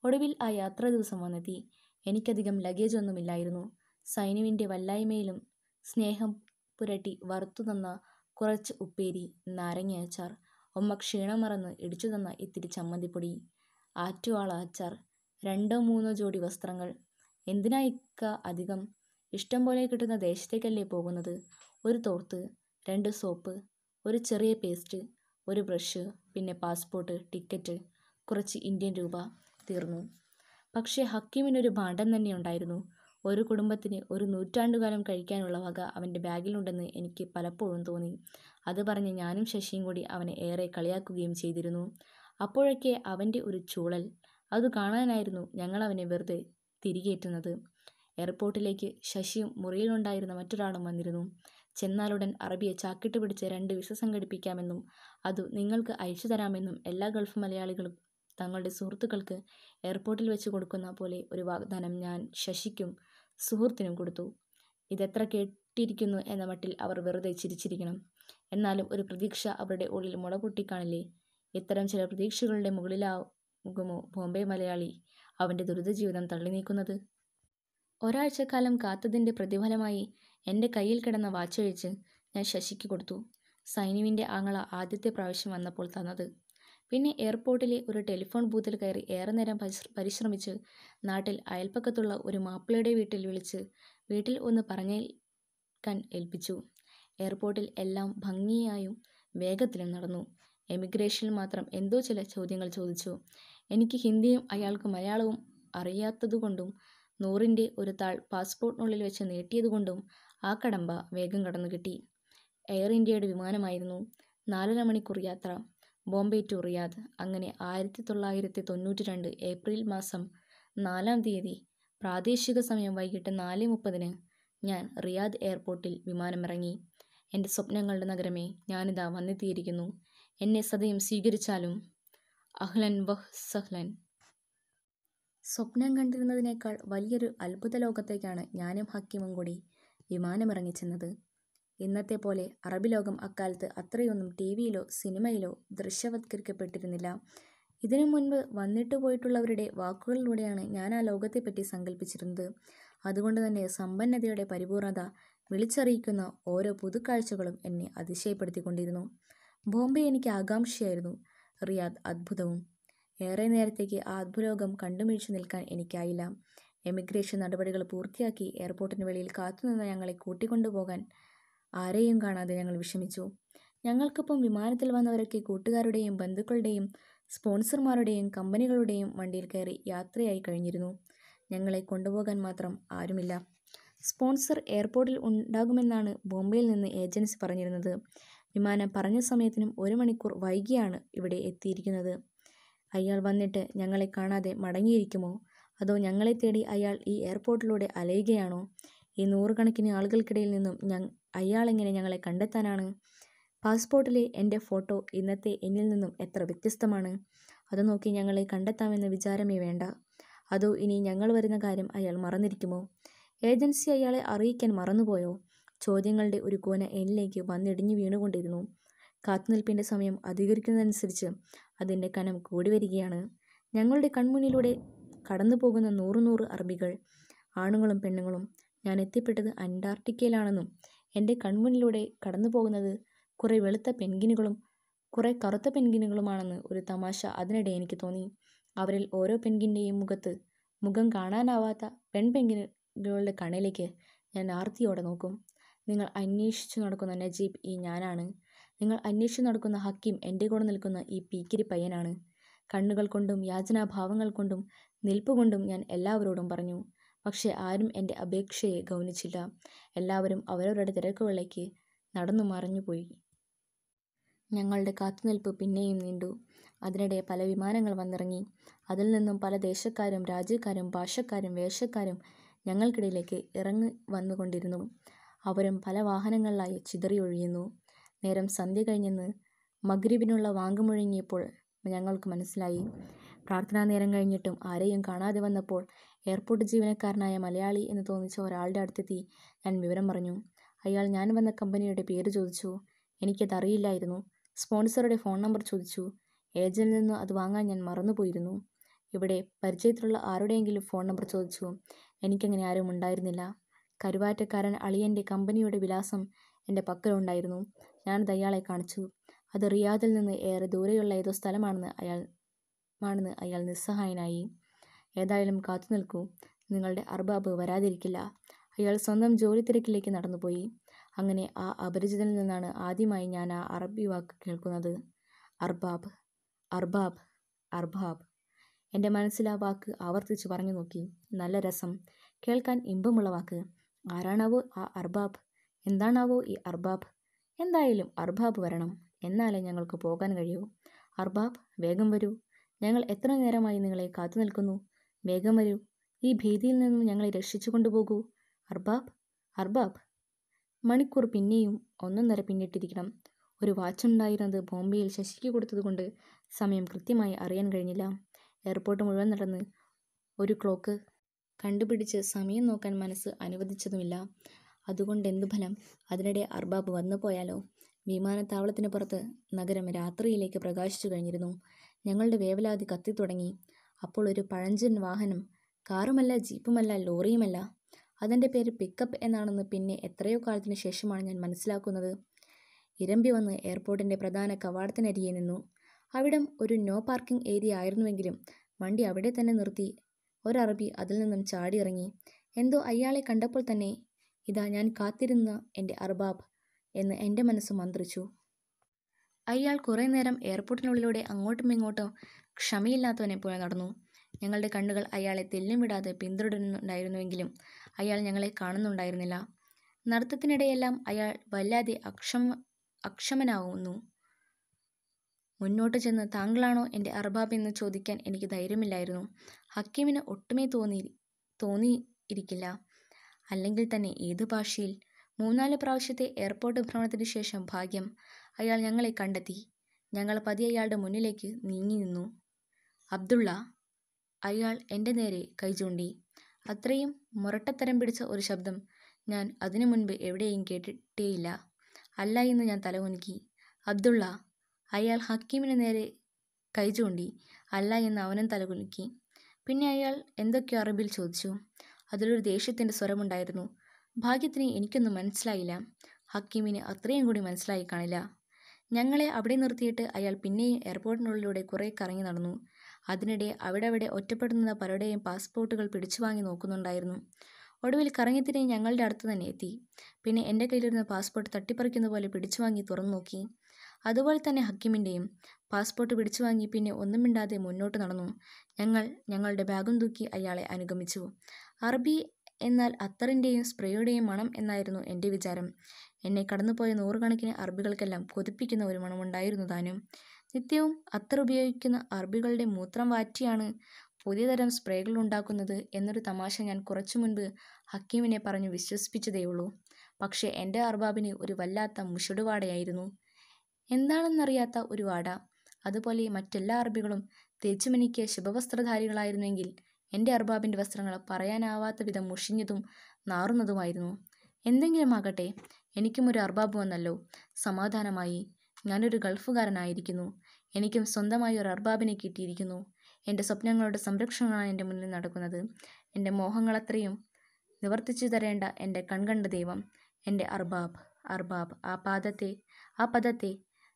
ഒടുവിൽ ആ യാത്രാ ദിവസം വന്നെത്തി എനിക്കധികം ലഗേജ് ഒന്നുമില്ലായിരുന്നു സൈനുവിൻ്റെ വല്ലായ്മയിലും സ്നേഹം പുരട്ടി വറുത്തു തന്ന കുറച്ച് ഉപ്പേരി നാരങ്ങ അച്ചാർ ഉമ്മ ക്ഷീണം മറന്ന് ഇടിച്ചു തന്ന ഇത്തിരി ചമ്മന്തിപ്പൊടി ആറ്റുവാള അച്ചാർ രണ്ടോ മൂന്നോ ജോഡി വസ്ത്രങ്ങൾ എന്തിനാ ഇക്ക അധികം ഇഷ്ടം പോലെ കിട്ടുന്ന ദേശത്തേക്കല്ലേ പോകുന്നത് ഒരു തോർത്ത് രണ്ട് സോപ്പ് ഒരു ചെറിയ പേസ്റ്റ് ഒരു ബ്രഷ് പിന്നെ പാസ്പോർട്ട് ടിക്കറ്റ് കുറച്ച് ഇന്ത്യൻ രൂപ തീർന്നു പക്ഷേ ഹക്കീമിനൊരു ഭാണ്ഡം തന്നെ ഉണ്ടായിരുന്നു ഒരു കുടുംബത്തിന് ഒരു നൂറ്റാണ്ടുകാലം കഴിക്കാനുള്ള വക അവൻ്റെ ബാഗിലുണ്ടെന്ന് എനിക്ക് പലപ്പോഴും തോന്നി അത് പറഞ്ഞ് ഞാനും ശശിയും കൂടി അവനെ ഏറെ കളിയാക്കുകയും ചെയ്തിരുന്നു അപ്പോഴൊക്കെ അവൻ്റെ ഒരു ചൂളൽ അത് കാണാനായിരുന്നു ഞങ്ങൾ അവനെ വെറുതെ തിരികേറ്റുന്നത് എയർപോർട്ടിലേക്ക് ശശിയും മുറിയിലുണ്ടായിരുന്ന മറ്റൊരാളും വന്നിരുന്നു ചെന്നാലുടൻ അറബിയെ ചാക്കിട്ട് പിടിച്ച് രണ്ട് വിസ സംഘടിപ്പിക്കാമെന്നും അത് നിങ്ങൾക്ക് അയച്ചു തരാമെന്നും എല്ലാ ഗൾഫ് മലയാളികളും തങ്ങളുടെ സുഹൃത്തുക്കൾക്ക് എയർപോർട്ടിൽ വെച്ച് കൊടുക്കുന്ന പോലെ ഒരു വാഗ്ദാനം ഞാൻ ശശിക്കും സുഹൃത്തിനും കൊടുത്തു ഇതെത്ര കേട്ടിരിക്കുന്നു എന്ന മട്ടിൽ അവർ വെറുതെ ചിരിച്ചിരിക്കണം എന്നാലും ഒരു പ്രതീക്ഷ അവരുടെ ഉള്ളിൽ മുള പൊട്ടിക്കാണില്ലേ ഇത്തരം ചില പ്രതീക്ഷകളുടെ മുകളിലാകുമോ ബോംബെ മലയാളി അവൻ്റെ ദുരിത ജീവിതം തള്ളി നീക്കുന്നത് ഒരാഴ്ചക്കാലം കാത്തതിൻ്റെ പ്രതിഫലമായി എൻ്റെ കയ്യിൽ കിടന്ന വാച്ചഴിച്ച് ഞാൻ ശശിക്ക് കൊടുത്തു സൈനുവിൻ്റെ ആങ്ങള ആദ്യത്തെ പ്രാവശ്യം വന്നപ്പോൾ തന്നത് പിന്നെ എയർപോർട്ടിലെ ഒരു ടെലിഫോൺ ബൂത്തിൽ കയറി ഏറെ നേരം പരിശ്ര- പരിശ്രമിച്ച് നാട്ടിൽ അയൽപ്പക്കത്തുള്ള ഒരു മാപ്പിളയുടെ വീട്ടിൽ വിളിച്ച് വീട്ടിൽ ഒന്ന് പറഞ്ഞേൽക്കാൻ ഏൽപ്പിച്ചു എയർപോർട്ടിൽ എല്ലാം ഭംഗിയായും വേഗത്തിലും നടന്നു എമിഗ്രേഷനിൽ മാത്രം എന്തോ ചില ചോദ്യങ്ങൾ ചോദിച്ചു എനിക്ക് ഹിന്ദിയും അയാൾക്ക് മലയാളവും അറിയാത്തതുകൊണ്ടും നൂറിൻ്റെ ഒരു താൾ പാസ്പോർട്ടിനുള്ളിൽ വെച്ച് നീട്ടിയതുകൊണ്ടും ആ കടമ്പ വേഗം കടന്നു കിട്ടി എയർ ഇന്ത്യയുടെ വിമാനമായിരുന്നു നാലര മണിക്കൂർ യാത്ര ബോംബെ ടു റിയാദ് അങ്ങനെ ആയിരത്തി തൊള്ളായിരത്തി തൊണ്ണൂറ്റി രണ്ട് ഏപ്രിൽ മാസം നാലാം തീയതി പ്രാദേശിക സമയം വൈകിട്ട് നാല് മുപ്പതിന് ഞാൻ റിയാദ് എയർപോർട്ടിൽ വിമാനമിറങ്ങി എൻ്റെ സ്വപ്നങ്ങളുടെ നഗരമേ ഞാനിതാ വന്നെത്തിയിരിക്കുന്നു എന്നെ സദയം സ്വീകരിച്ചാലും അഹ്ലൻ വഹ് സഹ്ലൻ സ്വപ്നം കണ്ടിരുന്നതിനേക്കാൾ വലിയൊരു അത്ഭുത ലോകത്തേക്കാണ് ഞാനും ഹക്കീമും കൂടി വിമാനമിറങ്ങി ചെന്നത് ഇന്നത്തെ പോലെ അറബി ലോകം അക്കാലത്ത് അത്രയൊന്നും ടി വിയിലോ സിനിമയിലോ ദൃശ്യവത്കരിക്കപ്പെട്ടിരുന്നില്ല ഇതിനു മുൻപ് വന്നിട്ട് പോയിട്ടുള്ളവരുടെ വാക്കുകളിലൂടെയാണ് ഞാൻ ആ ലോകത്തെപ്പറ്റി സങ്കല്പിച്ചിരുന്നത് അതുകൊണ്ട് തന്നെ സമ്പന്നതയുടെ പരിപൂർണത വിളിച്ചറിയിക്കുന്ന ഓരോ പുതുക്കാഴ്ചകളും എന്നെ അതിശയപ്പെടുത്തിക്കൊണ്ടിരുന്നു ബോംബെ എനിക്ക് ആകാംക്ഷയായിരുന്നു റിയാദ് അത്ഭുതവും ഏറെ നേരത്തേക്ക് ആ അത്ഭുതലോകം കണ്ടുമിഴിച്ചു നിൽക്കാൻ എനിക്കായില്ല എമിഗ്രേഷൻ നടപടികൾ പൂർത്തിയാക്കി എയർപോർട്ടിന് വെളിയിൽ കാത്തുനിന്ന ഞങ്ങളെ കൂട്ടിക്കൊണ്ടുപോകാൻ ആരെയും കാണാതെ ഞങ്ങൾ വിഷമിച്ചു ഞങ്ങൾക്കൊപ്പം വിമാനത്തിൽ വന്നവരൊക്കെ കൂട്ടുകാരുടെയും ബന്ധുക്കളുടെയും സ്പോൺസർമാരുടെയും കമ്പനികളുടെയും വണ്ടിയിൽ കയറി യാത്രയായി കഴിഞ്ഞിരുന്നു ഞങ്ങളെ കൊണ്ടുപോകാൻ മാത്രം ആരുമില്ല സ്പോൺസർ എയർപോർട്ടിൽ ഉണ്ടാകുമെന്നാണ് ബോംബെയിൽ നിന്ന് ഏജൻസി പറഞ്ഞിരുന്നത് വിമാനം പറഞ്ഞ സമയത്തിനും ഒരു മണിക്കൂർ വൈകിയാണ് ഇവിടെ എത്തിയിരിക്കുന്നത് അയാൾ വന്നിട്ട് ഞങ്ങളെ കാണാതെ മടങ്ങിയിരിക്കുമോ അതോ ഞങ്ങളെ തേടി അയാൾ ഈ എയർപോർട്ടിലൂടെ അലയുകയാണോ ഈ നൂറുകണക്കിന് ആളുകൾക്കിടയിൽ നിന്നും ഞ അയാളെങ്ങനെ ഞങ്ങളെ കണ്ടെത്താനാണ് പാസ്പോർട്ടിലെ എൻ്റെ ഫോട്ടോ ഇന്നത്തെ എന്നിൽ നിന്നും എത്ര വ്യത്യസ്തമാണ് അത് നോക്കി ഞങ്ങളെ കണ്ടെത്താമെന്ന വിചാരമേ വേണ്ട അതോ ഇനി ഞങ്ങൾ വരുന്ന കാര്യം അയാൾ മറന്നിരിക്കുമോ ഏജൻസി അയാളെ അറിയിക്കാൻ മറന്നുപോയോ ചോദ്യങ്ങളുടെ ഒരു കൂന എന്നിലേക്ക് വന്നിടിഞ്ഞു വീണുകൊണ്ടിരുന്നു കാത്തുനിൽപ്പിൻ്റെ സമയം അധികരിക്കുന്നതനുസരിച്ച് അതിൻ്റെ കനം കൂടി വരികയാണ് ഞങ്ങളുടെ കൺമുന്നിലൂടെ കടന്നു പോകുന്ന നൂറ് നൂറ് അറബികൾ ആണുങ്ങളും പെണ്ണുങ്ങളും ഞാൻ എത്തിപ്പെട്ടത് അന്റാർട്ടിക്കയിലാണെന്നും എൻ്റെ കൺമുന്നിലൂടെ കടന്നു പോകുന്നത് കുറേ വെളുത്ത പെൻഗിനുകളും കുറേ കറുത്ത പെൻഗിനുകളുമാണെന്ന് ഒരു തമാശ അതിനിടെ എനിക്ക് തോന്നി അവരിൽ ഓരോ പെൻഗിൻ്റെയും മുഖത്ത് മുഖം കാണാനാവാത്ത പെൺ പെൻഗിനുകളുടെ കണ്ണിലേക്ക് ഞാൻ ആർത്തിയോടെ നോക്കും നിങ്ങൾ അന്വേഷിച്ചു നടക്കുന്ന നജീബ് ഈ ഞാനാണ് നിങ്ങൾ അന്വേഷിച്ചു നടക്കുന്ന ഹക്കീം എൻ്റെ കൂടെ നിൽക്കുന്ന ഈ പീക്കിരി പയ്യനാണ് കണ്ണുകൾ കൊണ്ടും യാചനാഭാവങ്ങൾ കൊണ്ടും നിൽപ്പുകൊണ്ടും ഞാൻ എല്ലാവരോടും പറഞ്ഞു പക്ഷേ ആരും എൻ്റെ അപേക്ഷയെ ഗൗനിച്ചില്ല എല്ലാവരും അവരവരുടെ തിരക്കുകളിലേക്ക് നടന്നു മറഞ്ഞുപോയി ഞങ്ങളുടെ കാത്തുനിൽപ്പ് പിന്നെയും നീണ്ടു അതിനിടെ പല വിമാനങ്ങൾ വന്നിറങ്ങി അതിൽ നിന്നും പല ദേശക്കാരും രാജ്യക്കാരും ഭാഷക്കാരും വേഷക്കാരും ഞങ്ങൾക്കിടയിലേക്ക് ഇറങ്ങി വന്നുകൊണ്ടിരുന്നു അവരും പല വാഹനങ്ങളിലായി ചിതറിയൊഴിയുന്നു നേരം സന്ധ്യ കഴിഞ്ഞെന്ന് മഗ്രിബിനുള്ള വാങ്കുമുഴങ്ങിയപ്പോൾ ഞങ്ങൾക്ക് മനസ്സിലായി പ്രാർത്ഥനാ നേരം കഴിഞ്ഞിട്ടും ആരെയും കാണാതെ വന്നപ്പോൾ എയർപോർട്ട് ജീവനക്കാരനായ മലയാളി എന്ന് തോന്നിച്ച ഒരാളുടെ അടുത്തെത്തി ഞാൻ വിവരം പറഞ്ഞു അയാൾ ഞാൻ വന്ന കമ്പനിയുടെ പേര് ചോദിച്ചു എനിക്കതറിയില്ലായിരുന്നു സ്പോൺസറുടെ ഫോൺ നമ്പർ ചോദിച്ചു ഏജന്റിൽ നിന്ന് അത് വാങ്ങാൻ ഞാൻ മറന്നുപോയിരുന്നു ഇവിടെ പരിചയത്തിലുള്ള ആരുടെയെങ്കിലും ഫോൺ നമ്പർ ചോദിച്ചു എനിക്കങ്ങനെ ആരും ഉണ്ടായിരുന്നില്ല കരുവാറ്റക്കാരൻ അളിയൻ്റെ കമ്പനിയുടെ വിലാസം എൻ്റെ പക്കലുണ്ടായിരുന്നു ഞാനത് അയാളെ കാണിച്ചു അത് റിയാദിൽ നിന്ന് ഏറെ ദൂരെയുള്ള ഏതോ സ്ഥലമാണെന്ന് അയാൾ ആണെന്ന് അയാൾ നിസ്സഹായനായി ഏതായാലും കാത്തു നിൽക്കൂ നിങ്ങളുടെ അർബാബ് വരാതിരിക്കില്ല അയാൾ സ്വന്തം ജോലി തിരക്കിലേക്ക് നടന്നുപോയി അങ്ങനെ ആ അപരിചിതനിൽ നിന്നാണ് ആദ്യമായി ഞാൻ ആ അറബി വാക്ക് കേൾക്കുന്നത് അർബാബ് അർബാബ് അർബാബ് എൻ്റെ മനസ്സിൽ ആ വാക്ക് ആവർത്തിച്ച് പറഞ്ഞു നോക്കി നല്ല രസം കേൾക്കാൻ ഇമ്പമുള്ള വാക്ക് ആരാണാവോ ആ അർബാബ് എന്താണാവോ ഈ അർബാബ് എന്തായാലും അർബാബ് വരണം എന്നാലേ ഞങ്ങൾക്ക് പോകാൻ കഴിയൂ അർബാബ് വേഗം വരൂ ഞങ്ങൾ എത്ര നേരമായി നിങ്ങളെ കാത്തു നിൽക്കുന്നു വേഗം വരൂ ഈ ഭീതിയിൽ നിന്നും ഞങ്ങളെ രക്ഷിച്ചു കൊണ്ടുപോകൂ അർബാബ് അർബാബ് മണിക്കൂർ പിന്നെയും ഒന്നൊന്നര പിന്നിട്ടിരിക്കണം ഒരു വാച്ചുണ്ടായിരുന്നത് ബോംബെയിൽ ശശിക്ക് കൊടുത്തതുകൊണ്ട് സമയം കൃത്യമായി അറിയാൻ കഴിഞ്ഞില്ല എയർപോർട്ട് മുഴുവൻ നടന്ന് ഒരു ക്ലോക്ക് കണ്ടുപിടിച്ച് സമയം നോക്കാൻ മനസ്സ് അനുവദിച്ചതുമില്ല അതുകൊണ്ട് എന്തു ഫലം അതിനിടെ അർബാബ് വന്നു പോയാലോ വിമാനത്താവളത്തിന് പുറത്ത് നഗരം രാത്രിയിലേക്ക് പ്രകാശിച്ചു കഴിഞ്ഞിരുന്നു ഞങ്ങളുടെ വേവലാതി കത്തിത്തുടങ്ങി അപ്പോൾ ഒരു പഴഞ്ചൻ വാഹനം കാറുമല്ല ജീപ്പുമല്ല ലോറിയുമല്ല അതിൻ്റെ പേര് പിക്കപ്പ് എന്നാണെന്ന് പിന്നെ എത്രയോ കാലത്തിന് ശേഷമാണ് ഞാൻ മനസ്സിലാക്കുന്നത് ഇരമ്പി വന്ന് എയർപോർട്ടിൻ്റെ പ്രധാന കവാടത്തിനരികെ നിന്നു അവിടം ഒരു നോ പാർക്കിംഗ് ഏരിയ ആയിരുന്നുവെങ്കിലും വണ്ടി അവിടെ തന്നെ നിർത്തി ഒരറബി അതിൽ നിന്നും ചാടിയിറങ്ങി എന്തോ അയാളെ കണ്ടപ്പോൾ തന്നെ ഇതാ ഞാൻ കാത്തിരുന്ന എൻ്റെ അർബാബ് എന്ന് എൻ്റെ മനസ്സ് മന്ത്രിച്ചു അയാൾ കുറേ നേരം എയർപോർട്ടിനുള്ളിലൂടെ അങ്ങോട്ടും ഇങ്ങോട്ടും ക്ഷമയില്ലാത്തവനെ പോലെ നടന്നു ഞങ്ങളുടെ കണ്ണുകൾ അയാളെ തെല്ലും വിടാതെ പിന്തുടരുന്നുണ്ടായിരുന്നുവെങ്കിലും അയാൾ ഞങ്ങളെ കാണുന്നുണ്ടായിരുന്നില്ല നടത്തത്തിനിടെയെല്ലാം അയാൾ വല്ലാതെ അക്ഷമ അക്ഷമനാവുന്നു മുന്നോട്ട് ചെന്ന് താങ്കളാണോ എൻ്റെ അർബാബ് എന്ന് ചോദിക്കാൻ എനിക്ക് ധൈര്യമില്ലായിരുന്നു ഹക്കീമിന് ഒട്ടുമേ തോന്നി തോന്നിയിരിക്കില്ല അല്ലെങ്കിൽ തന്നെ ഏത് ഭാഷയിൽ മൂന്നാല് പ്രാവശ്യത്തെ എയർപോർട്ട് ഭ്രമണത്തിന് ശേഷം ഭാഗ്യം അയാൾ ഞങ്ങളെ കണ്ടെത്തി ഞങ്ങൾ പതിയെ അയാളുടെ മുന്നിലേക്ക് നീങ്ങി നിന്നു അബ്ദുള്ള അയാൾ എൻ്റെ നേരെ കൈ ചൂണ്ടി അത്രയും മുരട്ടത്തരം പിടിച്ച ഒരു ശബ്ദം ഞാൻ അതിനു മുൻപ് എവിടെയും കേട്ടിട്ടേയില്ല അല്ല എന്ന് ഞാൻ തലകുലുക്കി അബ്ദുള്ള അയാൾ ഹക്കീമിന് നേരെ കൈ ചൂണ്ടി അല്ല എന്ന് അവനും തലകുലുക്കി പിന്നെ അയാൾ എന്തൊക്കെയോ അറബിൽ ചോദിച്ചു അതിലൊരു ദേഷ്യത്തിൻ്റെ സ്വരമുണ്ടായിരുന്നു ഭാഗ്യത്തിന് എനിക്കൊന്നും മനസ്സിലായില്ല ഹക്കീമിന് അത്രയും കൂടി മനസ്സിലായി കാണില്ല ഞങ്ങളെ അവിടെ നിർത്തിയിട്ട് അയാൾ പിന്നെയും എയർപോർട്ടിനുള്ളിലൂടെ കുറേ കറങ്ങി നടന്നു അതിനിടെ അവിടെ അവിടെ ഒറ്റപ്പെടുന്ന പലരുടെയും പാസ്പോർട്ടുകൾ പിടിച്ചു വാങ്ങി നോക്കുന്നുണ്ടായിരുന്നു ഒടുവിൽ കറങ്ങിത്തിരിഞ്ഞ് ഞങ്ങളുടെ അടുത്ത് തന്നെ എത്തി പിന്നെ എൻ്റെ കയ്യിലിരുന്ന പാസ്പോർട്ട് തട്ടിപ്പറിക്കുന്ന പോലെ പിടിച്ചു വാങ്ങി തുറന്നു നോക്കി അതുപോലെ തന്നെ ഹക്കിമിൻ്റെയും പാസ്പോർട്ട് പിടിച്ചു വാങ്ങി പിന്നെ ഒന്നും മിണ്ടാതെ മുന്നോട്ട് നടന്നു ഞങ്ങൾ ഞങ്ങളുടെ ബാഗും തൂക്കി അയാളെ അനുഗമിച്ചു അറബി എന്നാൽ അത്തറിൻ്റെയും സ്പ്രേയുടെയും മണം എന്നായിരുന്നു എൻ്റെ വിചാരം എന്നെ കടന്നുപോയ നൂറുകണക്കിന് അറബികൾക്കെല്ലാം കൊതിപ്പിക്കുന്ന ഒരു മണമുണ്ടായിരുന്നു താനും നിത്യവും അത്തർ ഉപയോഗിക്കുന്ന അറബികളുടെ മൂത്രം വാറ്റിയാണ് പുതിയ തരം സ്പ്രേകൾ ഉണ്ടാക്കുന്നത് എന്നൊരു തമാശ ഞാൻ കുറച്ചു മുൻപ് ഹക്കീമിനെ പറഞ്ഞു വിശ്വസിപ്പിച്ചതേയുള്ളൂ പക്ഷേ എൻ്റെ അർബാബിന് ഒരു വല്ലാത്ത മുഷടുവാടയായിരുന്നു എന്താണെന്നറിയാത്ത ഒരു വാട അതുപോലെ മറ്റെല്ലാ അറബികളും തേച്ചുമിനിക്ക് ശുഭവസ്ത്രധാരികളായിരുന്നെങ്കിൽ എൻ്റെ അർബാബിൻ്റെ വസ്ത്രങ്ങൾ പറയാനാവാത്ത വിധം മുഷിഞ്ഞതും നാറുന്നതുമായിരുന്നു എന്തെങ്കിലും ആകട്ടെ എനിക്കും ഒരു അർബാബ് വന്നല്ലോ സമാധാനമായി ഞാനൊരു ഗൾഫുകാരനായിരിക്കുന്നു എനിക്കും സ്വന്തമായി ഒരു അർബാബിനെ കിട്ടിയിരിക്കുന്നു എൻ്റെ സ്വപ്നങ്ങളുടെ സംരക്ഷണമാണ് എൻ്റെ മുന്നിൽ നടക്കുന്നത് എൻ്റെ മോഹങ്ങളത്രയും നിവർത്തിച്ചു തരേണ്ട എൻ്റെ കൺകണ്ട ദൈവം എൻ്റെ അർബാബ് അർബാബ് ആ പാദത്തെ ആ പദത്തെ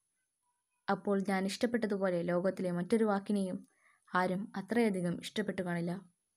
അപ്പോൾ ഞാൻ ഇഷ്ടപ്പെട്ടതുപോലെ ലോകത്തിലെ മറ്റൊരു വാക്കിനെയും ആരും അത്രയധികം ഇഷ്ടപ്പെട്ടു കാണില്ല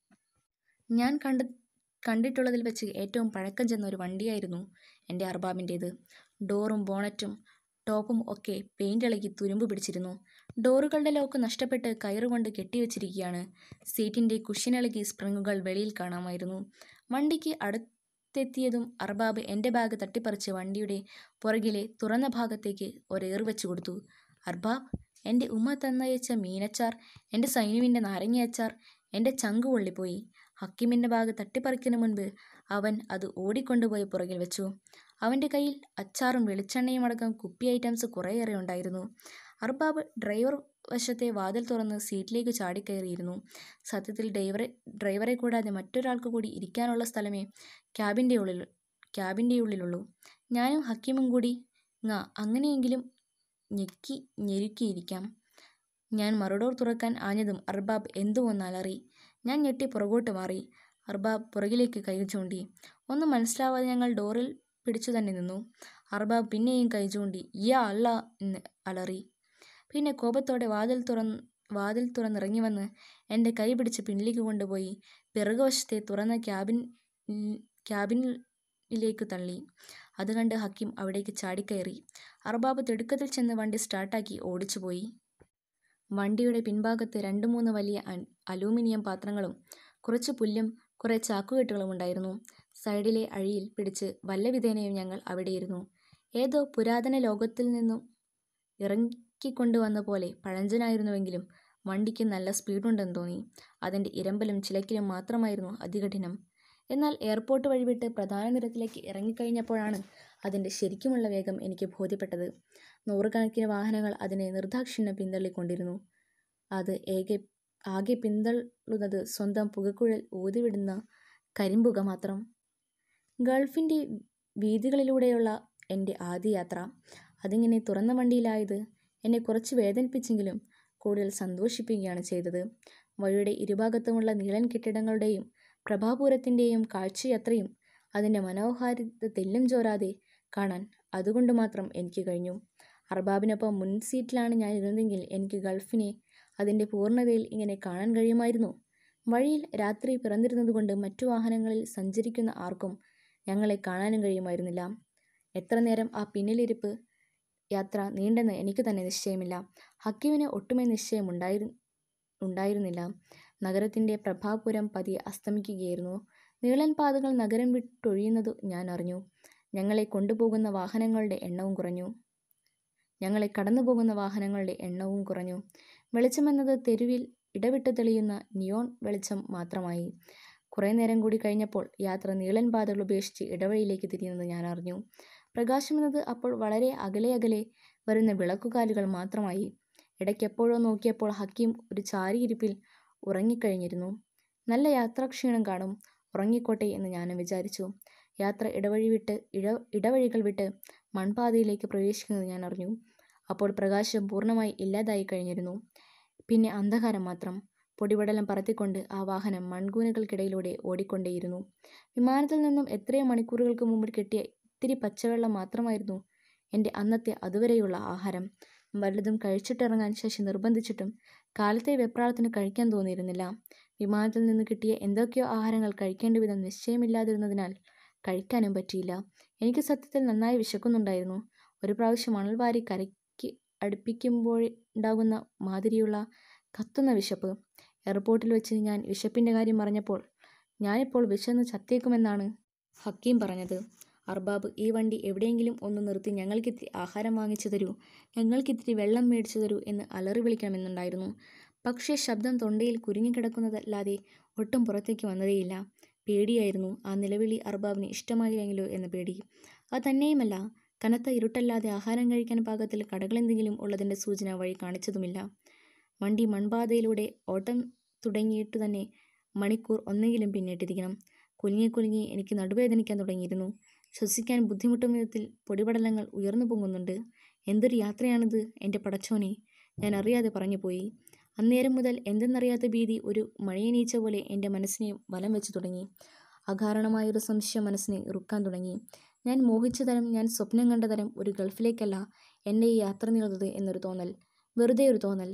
ഞാൻ കണ്ട കണ്ടിട്ടുള്ളതിൽ വെച്ച് ഏറ്റവും പഴക്കം ചെന്ന ഒരു വണ്ടിയായിരുന്നു എൻ്റെ അർബാബിൻ്റേത് ഡോറും ബോണറ്റും ടോപ്പും ഒക്കെ പെയിൻ്റ് ഇളകി തുരുമ്പ് പിടിച്ചിരുന്നു ഡോറുകളുടെ ലോക്ക് നഷ്ടപ്പെട്ട് കയറുകൊണ്ട് കെട്ടിവെച്ചിരിക്കുകയാണ് സീറ്റിൻ്റെ കുഷ്യനിളകി സ്പ്രിങ്ങുകൾ വെളിയിൽ കാണാമായിരുന്നു വണ്ടിക്ക് അടുത്തെത്തിയതും അർബാബ് എൻ്റെ ബാഗ് തട്ടിപ്പറിച്ച് വണ്ടിയുടെ പുറകിലെ തുറന്ന ഭാഗത്തേക്ക് ഒരേറ് വെച്ചു കൊടുത്തു അർബാബ് എൻ്റെ ഉമ്മ തന്നയച്ച മീനച്ചാർ എൻ്റെ സൈനുവിൻ്റെ നാരങ്ങയച്ചാർ എൻ്റെ ചങ്ക് പൊള്ളിപ്പോയി ഹക്കിമിൻ്റെ ബാഗ് തട്ടിപ്പറിക്കുന്നതിന് മുൻപ് അവൻ അത് ഓടിക്കൊണ്ടുപോയി പുറകിൽ വെച്ചു അവൻ്റെ കയ്യിൽ അച്ചാറും വെളിച്ചെണ്ണയും അടക്കം കുപ്പി ഐറ്റംസ് കുറേയേറെ ഉണ്ടായിരുന്നു അർബാബ് ഡ്രൈവർ വശത്തെ വാതിൽ തുറന്ന് സീറ്റിലേക്ക് ചാടിക്കയറിയിരുന്നു സത്യത്തിൽ ഡ്രൈവറെ ഡ്രൈവറെ കൂടാതെ മറ്റൊരാൾക്ക് കൂടി ഇരിക്കാനുള്ള സ്ഥലമേ ക്യാബിൻ്റെ ഉള്ളിൽ ക്യാബിൻ്റെ ഉള്ളിലുള്ളൂ ഞാനും ഹക്കീമും കൂടി ങാ അങ്ങനെയെങ്കിലും ഞെക്കി ഞെരുക്കിയിരിക്കാം ഞാൻ മറുഡോർ തുറക്കാൻ ആഞ്ഞതും അർബാബ് എന്തോ ഒന്ന് അലറി ഞാൻ ഞെട്ടി പുറകോട്ട് മാറി അർബാബ് പുറകിലേക്ക് കൈ ചൂണ്ടി ഒന്നും മനസ്സിലാവാതെ ഞങ്ങൾ ഡോറിൽ പിടിച്ചു തന്നെ നിന്നു അർബാബ് പിന്നെയും കൈ ചൂണ്ടി യാ അല്ല എന്ന് അലറി പിന്നെ കോപത്തോടെ വാതിൽ തുറന്ന് വാതിൽ തുറന്നിറങ്ങി വന്ന് എൻ്റെ കൈ പിടിച്ച് പിന്നിലേക്ക് കൊണ്ടുപോയി പിറകുവശത്തെ തുറന്ന ക്യാബിൻ ക്യാബിനിലേക്ക് തള്ളി അത് കണ്ട് ഹക്കീം അവിടേക്ക് ചാടിക്കയറി അർബാബ് തിടുക്കത്തിൽ ചെന്ന് വണ്ടി സ്റ്റാർട്ടാക്കി ഓടിച്ചുപോയി വണ്ടിയുടെ പിൻഭാഗത്ത് രണ്ട് മൂന്ന് വലിയ അൻ- അലൂമിനിയം പാത്രങ്ങളും കുറച്ച് പുല്ലും കുറേ ചാക്കുകെട്ടുകളും ഉണ്ടായിരുന്നു സൈഡിലെ അഴിയിൽ പിടിച്ച് വല്ലവിധേനയും ഞങ്ങൾ അവിടെയിരുന്നു ഏതോ പുരാതന ലോകത്തിൽ നിന്നും ഇറക്കിക്കൊണ്ടുവന്ന പോലെ പഴഞ്ചനായിരുന്നുവെങ്കിലും വണ്ടിക്ക് നല്ല സ്പീഡുണ്ടെന്ന് തോന്നി അതിൻ്റെ ഇരമ്പലും ചിലക്കിലും മാത്രമായിരുന്നു അതികഠിനം എന്നാൽ എയർപോർട്ട് വഴി വിട്ട് പ്രധാന നിരത്തിലേക്ക് ഇറങ്ങിക്കഴിഞ്ഞപ്പോഴാണ് അതിൻ്റെ ശരിക്കുമുള്ള വേഗം എനിക്ക് ബോധ്യപ്പെട്ടത് നൂറുകണക്കിന് വാഹനങ്ങൾ അതിനെ നിർദാക്ഷിണ്യം പിന്തള്ളിക്കൊണ്ടിരുന്നു അത് ഏകെ ആകെ പിന്തള്ളുന്നത് സ്വന്തം പുകക്കുഴൽ ഊതിവിടുന്ന കരിമ്പുക മാത്രം ഗൾഫിൻ്റെ വീതികളിലൂടെയുള്ള എൻ്റെ ആദ്യ യാത്ര അതിങ്ങനെ തുറന്ന വണ്ടിയിലായത് എന്നെ കുറച്ച് വേദനിപ്പിച്ചെങ്കിലും കൂടുതൽ സന്തോഷിപ്പിക്കുകയാണ് ചെയ്തത് വഴിയുടെ ഇരുഭാഗത്തുമുള്ള നീളൻ കെട്ടിടങ്ങളുടെയും പ്രഭാപൂരത്തിൻ്റെയും കാഴ്ചയത്രയും അതിൻ്റെ മനോഹാരിത തെല്ലും ചോരാതെ കാണാൻ അതുകൊണ്ട് മാത്രം എനിക്ക് കഴിഞ്ഞു അർബാബിനൊപ്പം മുൻ സീറ്റിലാണ് ഞാൻ ഇരുന്നതെങ്കിൽ എനിക്ക് ഗൾഫിനെ അതിൻ്റെ പൂർണ്ണതയിൽ ഇങ്ങനെ കാണാൻ കഴിയുമായിരുന്നു വഴിയിൽ രാത്രി പിറന്നിരുന്നതുകൊണ്ട് മറ്റു വാഹനങ്ങളിൽ സഞ്ചരിക്കുന്ന ആർക്കും ഞങ്ങളെ കാണാനും കഴിയുമായിരുന്നില്ല എത്ര നേരം ആ പിന്നിലിരിപ്പ് യാത്ര നീണ്ടെന്ന് എനിക്ക് തന്നെ നിശ്ചയമില്ല ഹക്കീമിന് ഒട്ടുമേ നിശ്ചയം ഉണ്ടായിരു ഉണ്ടായിരുന്നില്ല നഗരത്തിൻ്റെ പ്രഭാപുരം പതിയെ അസ്തമിക്കുകയായിരുന്നു നീളൻ പാതകൾ നഗരം വിട്ടൊഴിയുന്നത് ഞാൻ അറിഞ്ഞു ഞങ്ങളെ കൊണ്ടുപോകുന്ന വാഹനങ്ങളുടെ എണ്ണവും കുറഞ്ഞു ഞങ്ങളെ കടന്നുപോകുന്ന വാഹനങ്ങളുടെ എണ്ണവും കുറഞ്ഞു വെളിച്ചമെന്നത് തെരുവിൽ ഇടവിട്ട് തെളിയുന്ന നിയോൺ വെളിച്ചം മാത്രമായി കുറേ നേരം കൂടി കഴിഞ്ഞപ്പോൾ യാത്ര നീളൻ പാതകൾ ഉപേക്ഷിച്ച് ഇടവഴിയിലേക്ക് തിരിയുന്നത് ഞാൻ അറിഞ്ഞു പ്രകാശമെന്നത് അപ്പോൾ വളരെ അകലെ അകലെ വരുന്ന വിളക്കുകാലുകൾ മാത്രമായി ഇടയ്ക്കെപ്പോഴോ നോക്കിയപ്പോൾ ഹക്കീം ഒരു ചാരിയിരിപ്പിൽ ഉറങ്ങിക്കഴിഞ്ഞിരുന്നു നല്ല യാത്രാക്ഷീണം കാണും ഉറങ്ങിക്കോട്ടെ എന്ന് ഞാനും വിചാരിച്ചു യാത്ര ഇടവഴി വിട്ട് ഇട ഇടവഴികൾ വിട്ട് മൺപാതയിലേക്ക് പ്രവേശിക്കുന്നത് ഞാൻ അറിഞ്ഞു അപ്പോൾ പ്രകാശം പൂർണ്ണമായി ഇല്ലാതായി കഴിഞ്ഞിരുന്നു പിന്നെ അന്ധകാരം മാത്രം പൊടിപടലം പറത്തിക്കൊണ്ട് ആ വാഹനം മൺകൂനകൾക്കിടയിലൂടെ ഓടിക്കൊണ്ടേയിരുന്നു വിമാനത്തിൽ നിന്നും എത്രയോ മണിക്കൂറുകൾക്ക് മുമ്പ് കിട്ടിയ ഇത്തിരി പച്ചവെള്ളം മാത്രമായിരുന്നു എൻ്റെ അന്നത്തെ അതുവരെയുള്ള ആഹാരം വല്ലതും കഴിച്ചിട്ടിറങ്ങാൻ ശശി നിർബന്ധിച്ചിട്ടും കാലത്തെ വെപ്രാളത്തിന് കഴിക്കാൻ തോന്നിയിരുന്നില്ല വിമാനത്തിൽ നിന്ന് കിട്ടിയ എന്തൊക്കെയോ ആഹാരങ്ങൾ കഴിക്കേണ്ട വിധം നിശ്ചയമില്ലാതിരുന്നതിനാൽ കഴിക്കാനും പറ്റിയില്ല എനിക്ക് സത്യത്തിൽ നന്നായി വിശക്കുന്നുണ്ടായിരുന്നു ഒരു പ്രാവശ്യം മണൽ വാരി കരയ്ക്ക് അടുപ്പിക്കുമ്പോഴുണ്ടാകുന്ന മാതിരിയുള്ള കത്തുന്ന വിശപ്പ് എയർപോർട്ടിൽ വെച്ച് ഞാൻ വിശപ്പിൻ്റെ കാര്യം പറഞ്ഞപ്പോൾ ഞാനിപ്പോൾ വിശന്ന് ചത്തേക്കുമെന്നാണ് ഹക്കീം പറഞ്ഞത് അർബാബ് ഈ വണ്ടി എവിടെയെങ്കിലും ഒന്ന് നിർത്തി ഞങ്ങൾക്കിത്തിരി ആഹാരം വാങ്ങിച്ചു തരൂ ഞങ്ങൾക്കിത്തിരി വെള്ളം മേടിച്ചു തരൂ എന്ന് അലറി വിളിക്കണമെന്നുണ്ടായിരുന്നു പക്ഷേ ശബ്ദം തൊണ്ടയിൽ കുരുങ്ങിക്കിടക്കുന്നതല്ലാതെ ഒട്ടും പുറത്തേക്ക് വന്നതേയില്ല പേടിയായിരുന്നു ആ നിലവിളി അർബാബിന് ഇഷ്ടമായില്ലെങ്കിലോ എന്ന പേടി അത് തന്നെയുമല്ല കനത്ത ഇരുട്ടല്ലാതെ ആഹാരം കഴിക്കാൻ പാകത്തിൽ കടകളെന്തെങ്കിലും ഉള്ളതിൻ്റെ സൂചന വഴി കാണിച്ചതുമില്ല വണ്ടി മൺപാതയിലൂടെ ഓട്ടം തുടങ്ങിയിട്ട് തന്നെ മണിക്കൂർ ഒന്നെങ്കിലും പിന്നിട്ടിരിക്കണം കുലുങ്ങി കുലുങ്ങി എനിക്ക് നടുവേദനിക്കാൻ തുടങ്ങിയിരുന്നു ശ്വസിക്കാൻ ബുദ്ധിമുട്ടും വിധത്തിൽ പൊടിപടലങ്ങൾ ഉയർന്നു പൊങ്ങുന്നുണ്ട് എന്തൊരു യാത്രയാണിത് എൻ്റെ പടച്ചോനെ ഞാൻ അറിയാതെ പറഞ്ഞുപോയി അന്നേരം മുതൽ എന്തെന്നറിയാത്ത ഭീതി ഒരു മഴയനീച്ച പോലെ എൻ്റെ മനസ്സിനെ വലം വെച്ചു തുടങ്ങി അകാരണമായൊരു സംശയം മനസ്സിനെ ഇറുക്കാൻ തുടങ്ങി ഞാൻ മോഹിച്ച തരം ഞാൻ സ്വപ്നം കണ്ട തരം ഒരു ഗൾഫിലേക്കല്ല എൻ്റെ ഈ യാത്ര നീളുന്നത് എന്നൊരു തോന്നൽ വെറുതെ ഒരു തോന്നൽ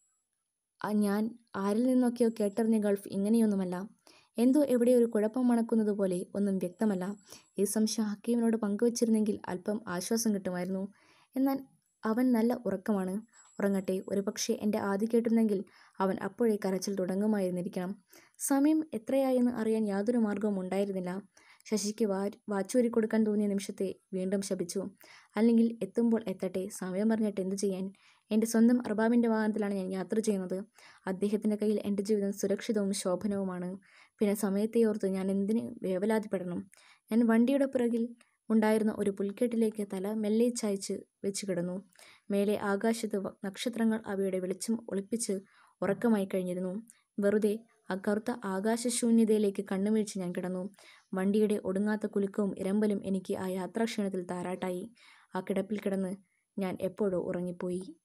ആ ഞാൻ ആരിൽ നിന്നൊക്കെയോ കേട്ടറിഞ്ഞ ഗൾഫ് ഇങ്ങനെയൊന്നുമല്ല എന്തോ എവിടെ ഒരു കുഴപ്പം മണക്കുന്നത് പോലെ ഒന്നും വ്യക്തമല്ല ഈ സംശയം ഹക്കീമിനോട് പങ്കുവച്ചിരുന്നെങ്കിൽ അല്പം ആശ്വാസം കിട്ടുമായിരുന്നു എന്നാൽ അവൻ നല്ല ഉറക്കമാണ് ഉറങ്ങട്ടെ ഒരുപക്ഷെ എൻ്റെ ആദ്യ കേട്ടിരുന്നെങ്കിൽ അവൻ അപ്പോഴേ കരച്ചിൽ തുടങ്ങുമായിരുന്നിരിക്കണം സമയം എത്രയായെന്ന് അറിയാൻ യാതൊരു മാർഗവും ഉണ്ടായിരുന്നില്ല ശശിക്ക് വാ വാച്ചൂരി കൊടുക്കാൻ തോന്നിയ നിമിഷത്തെ വീണ്ടും ശപിച്ചു അല്ലെങ്കിൽ എത്തുമ്പോൾ എത്തട്ടെ സമയം പറഞ്ഞിട്ട് എന്തു ചെയ്യാൻ എൻ്റെ സ്വന്തം അർബാബിൻ്റെ വാഹനത്തിലാണ് ഞാൻ യാത്ര ചെയ്യുന്നത് അദ്ദേഹത്തിൻ്റെ കയ്യിൽ എൻ്റെ ജീവിതം സുരക്ഷിതവും ശോഭനവുമാണ് പിന്നെ സമയത്തെ ഓർത്ത് ഞാൻ എന്തിന് വേവലാതിപ്പെടണം ഞാൻ വണ്ടിയുടെ പുറകിൽ ഉണ്ടായിരുന്ന ഒരു പുൽക്കെട്ടിലേക്ക് തല മെല്ലെ ചായ്ച്ച് വെച്ച് കിടന്നു മേലെ ആകാശത്ത് വ- നക്ഷത്രങ്ങൾ അവയുടെ വെളിച്ചം ഒളിപ്പിച്ച് ഉറക്കമായി കഴിഞ്ഞിരുന്നു വെറുതെ ആ കറുത്ത ആകാശശൂന്യതയിലേക്ക് കണ്ണുവീഴ്ച ഞാൻ കിടന്നു വണ്ടിയുടെ ഒടുങ്ങാത്ത കുലുക്കവും ഇരമ്പലും എനിക്ക് ആ യാത്രാക്ഷീണത്തിൽ താരാട്ടായി ആ കിടപ്പിൽ കിടന്ന് ഞാൻ എപ്പോഴോ ഉറങ്ങിപ്പോയി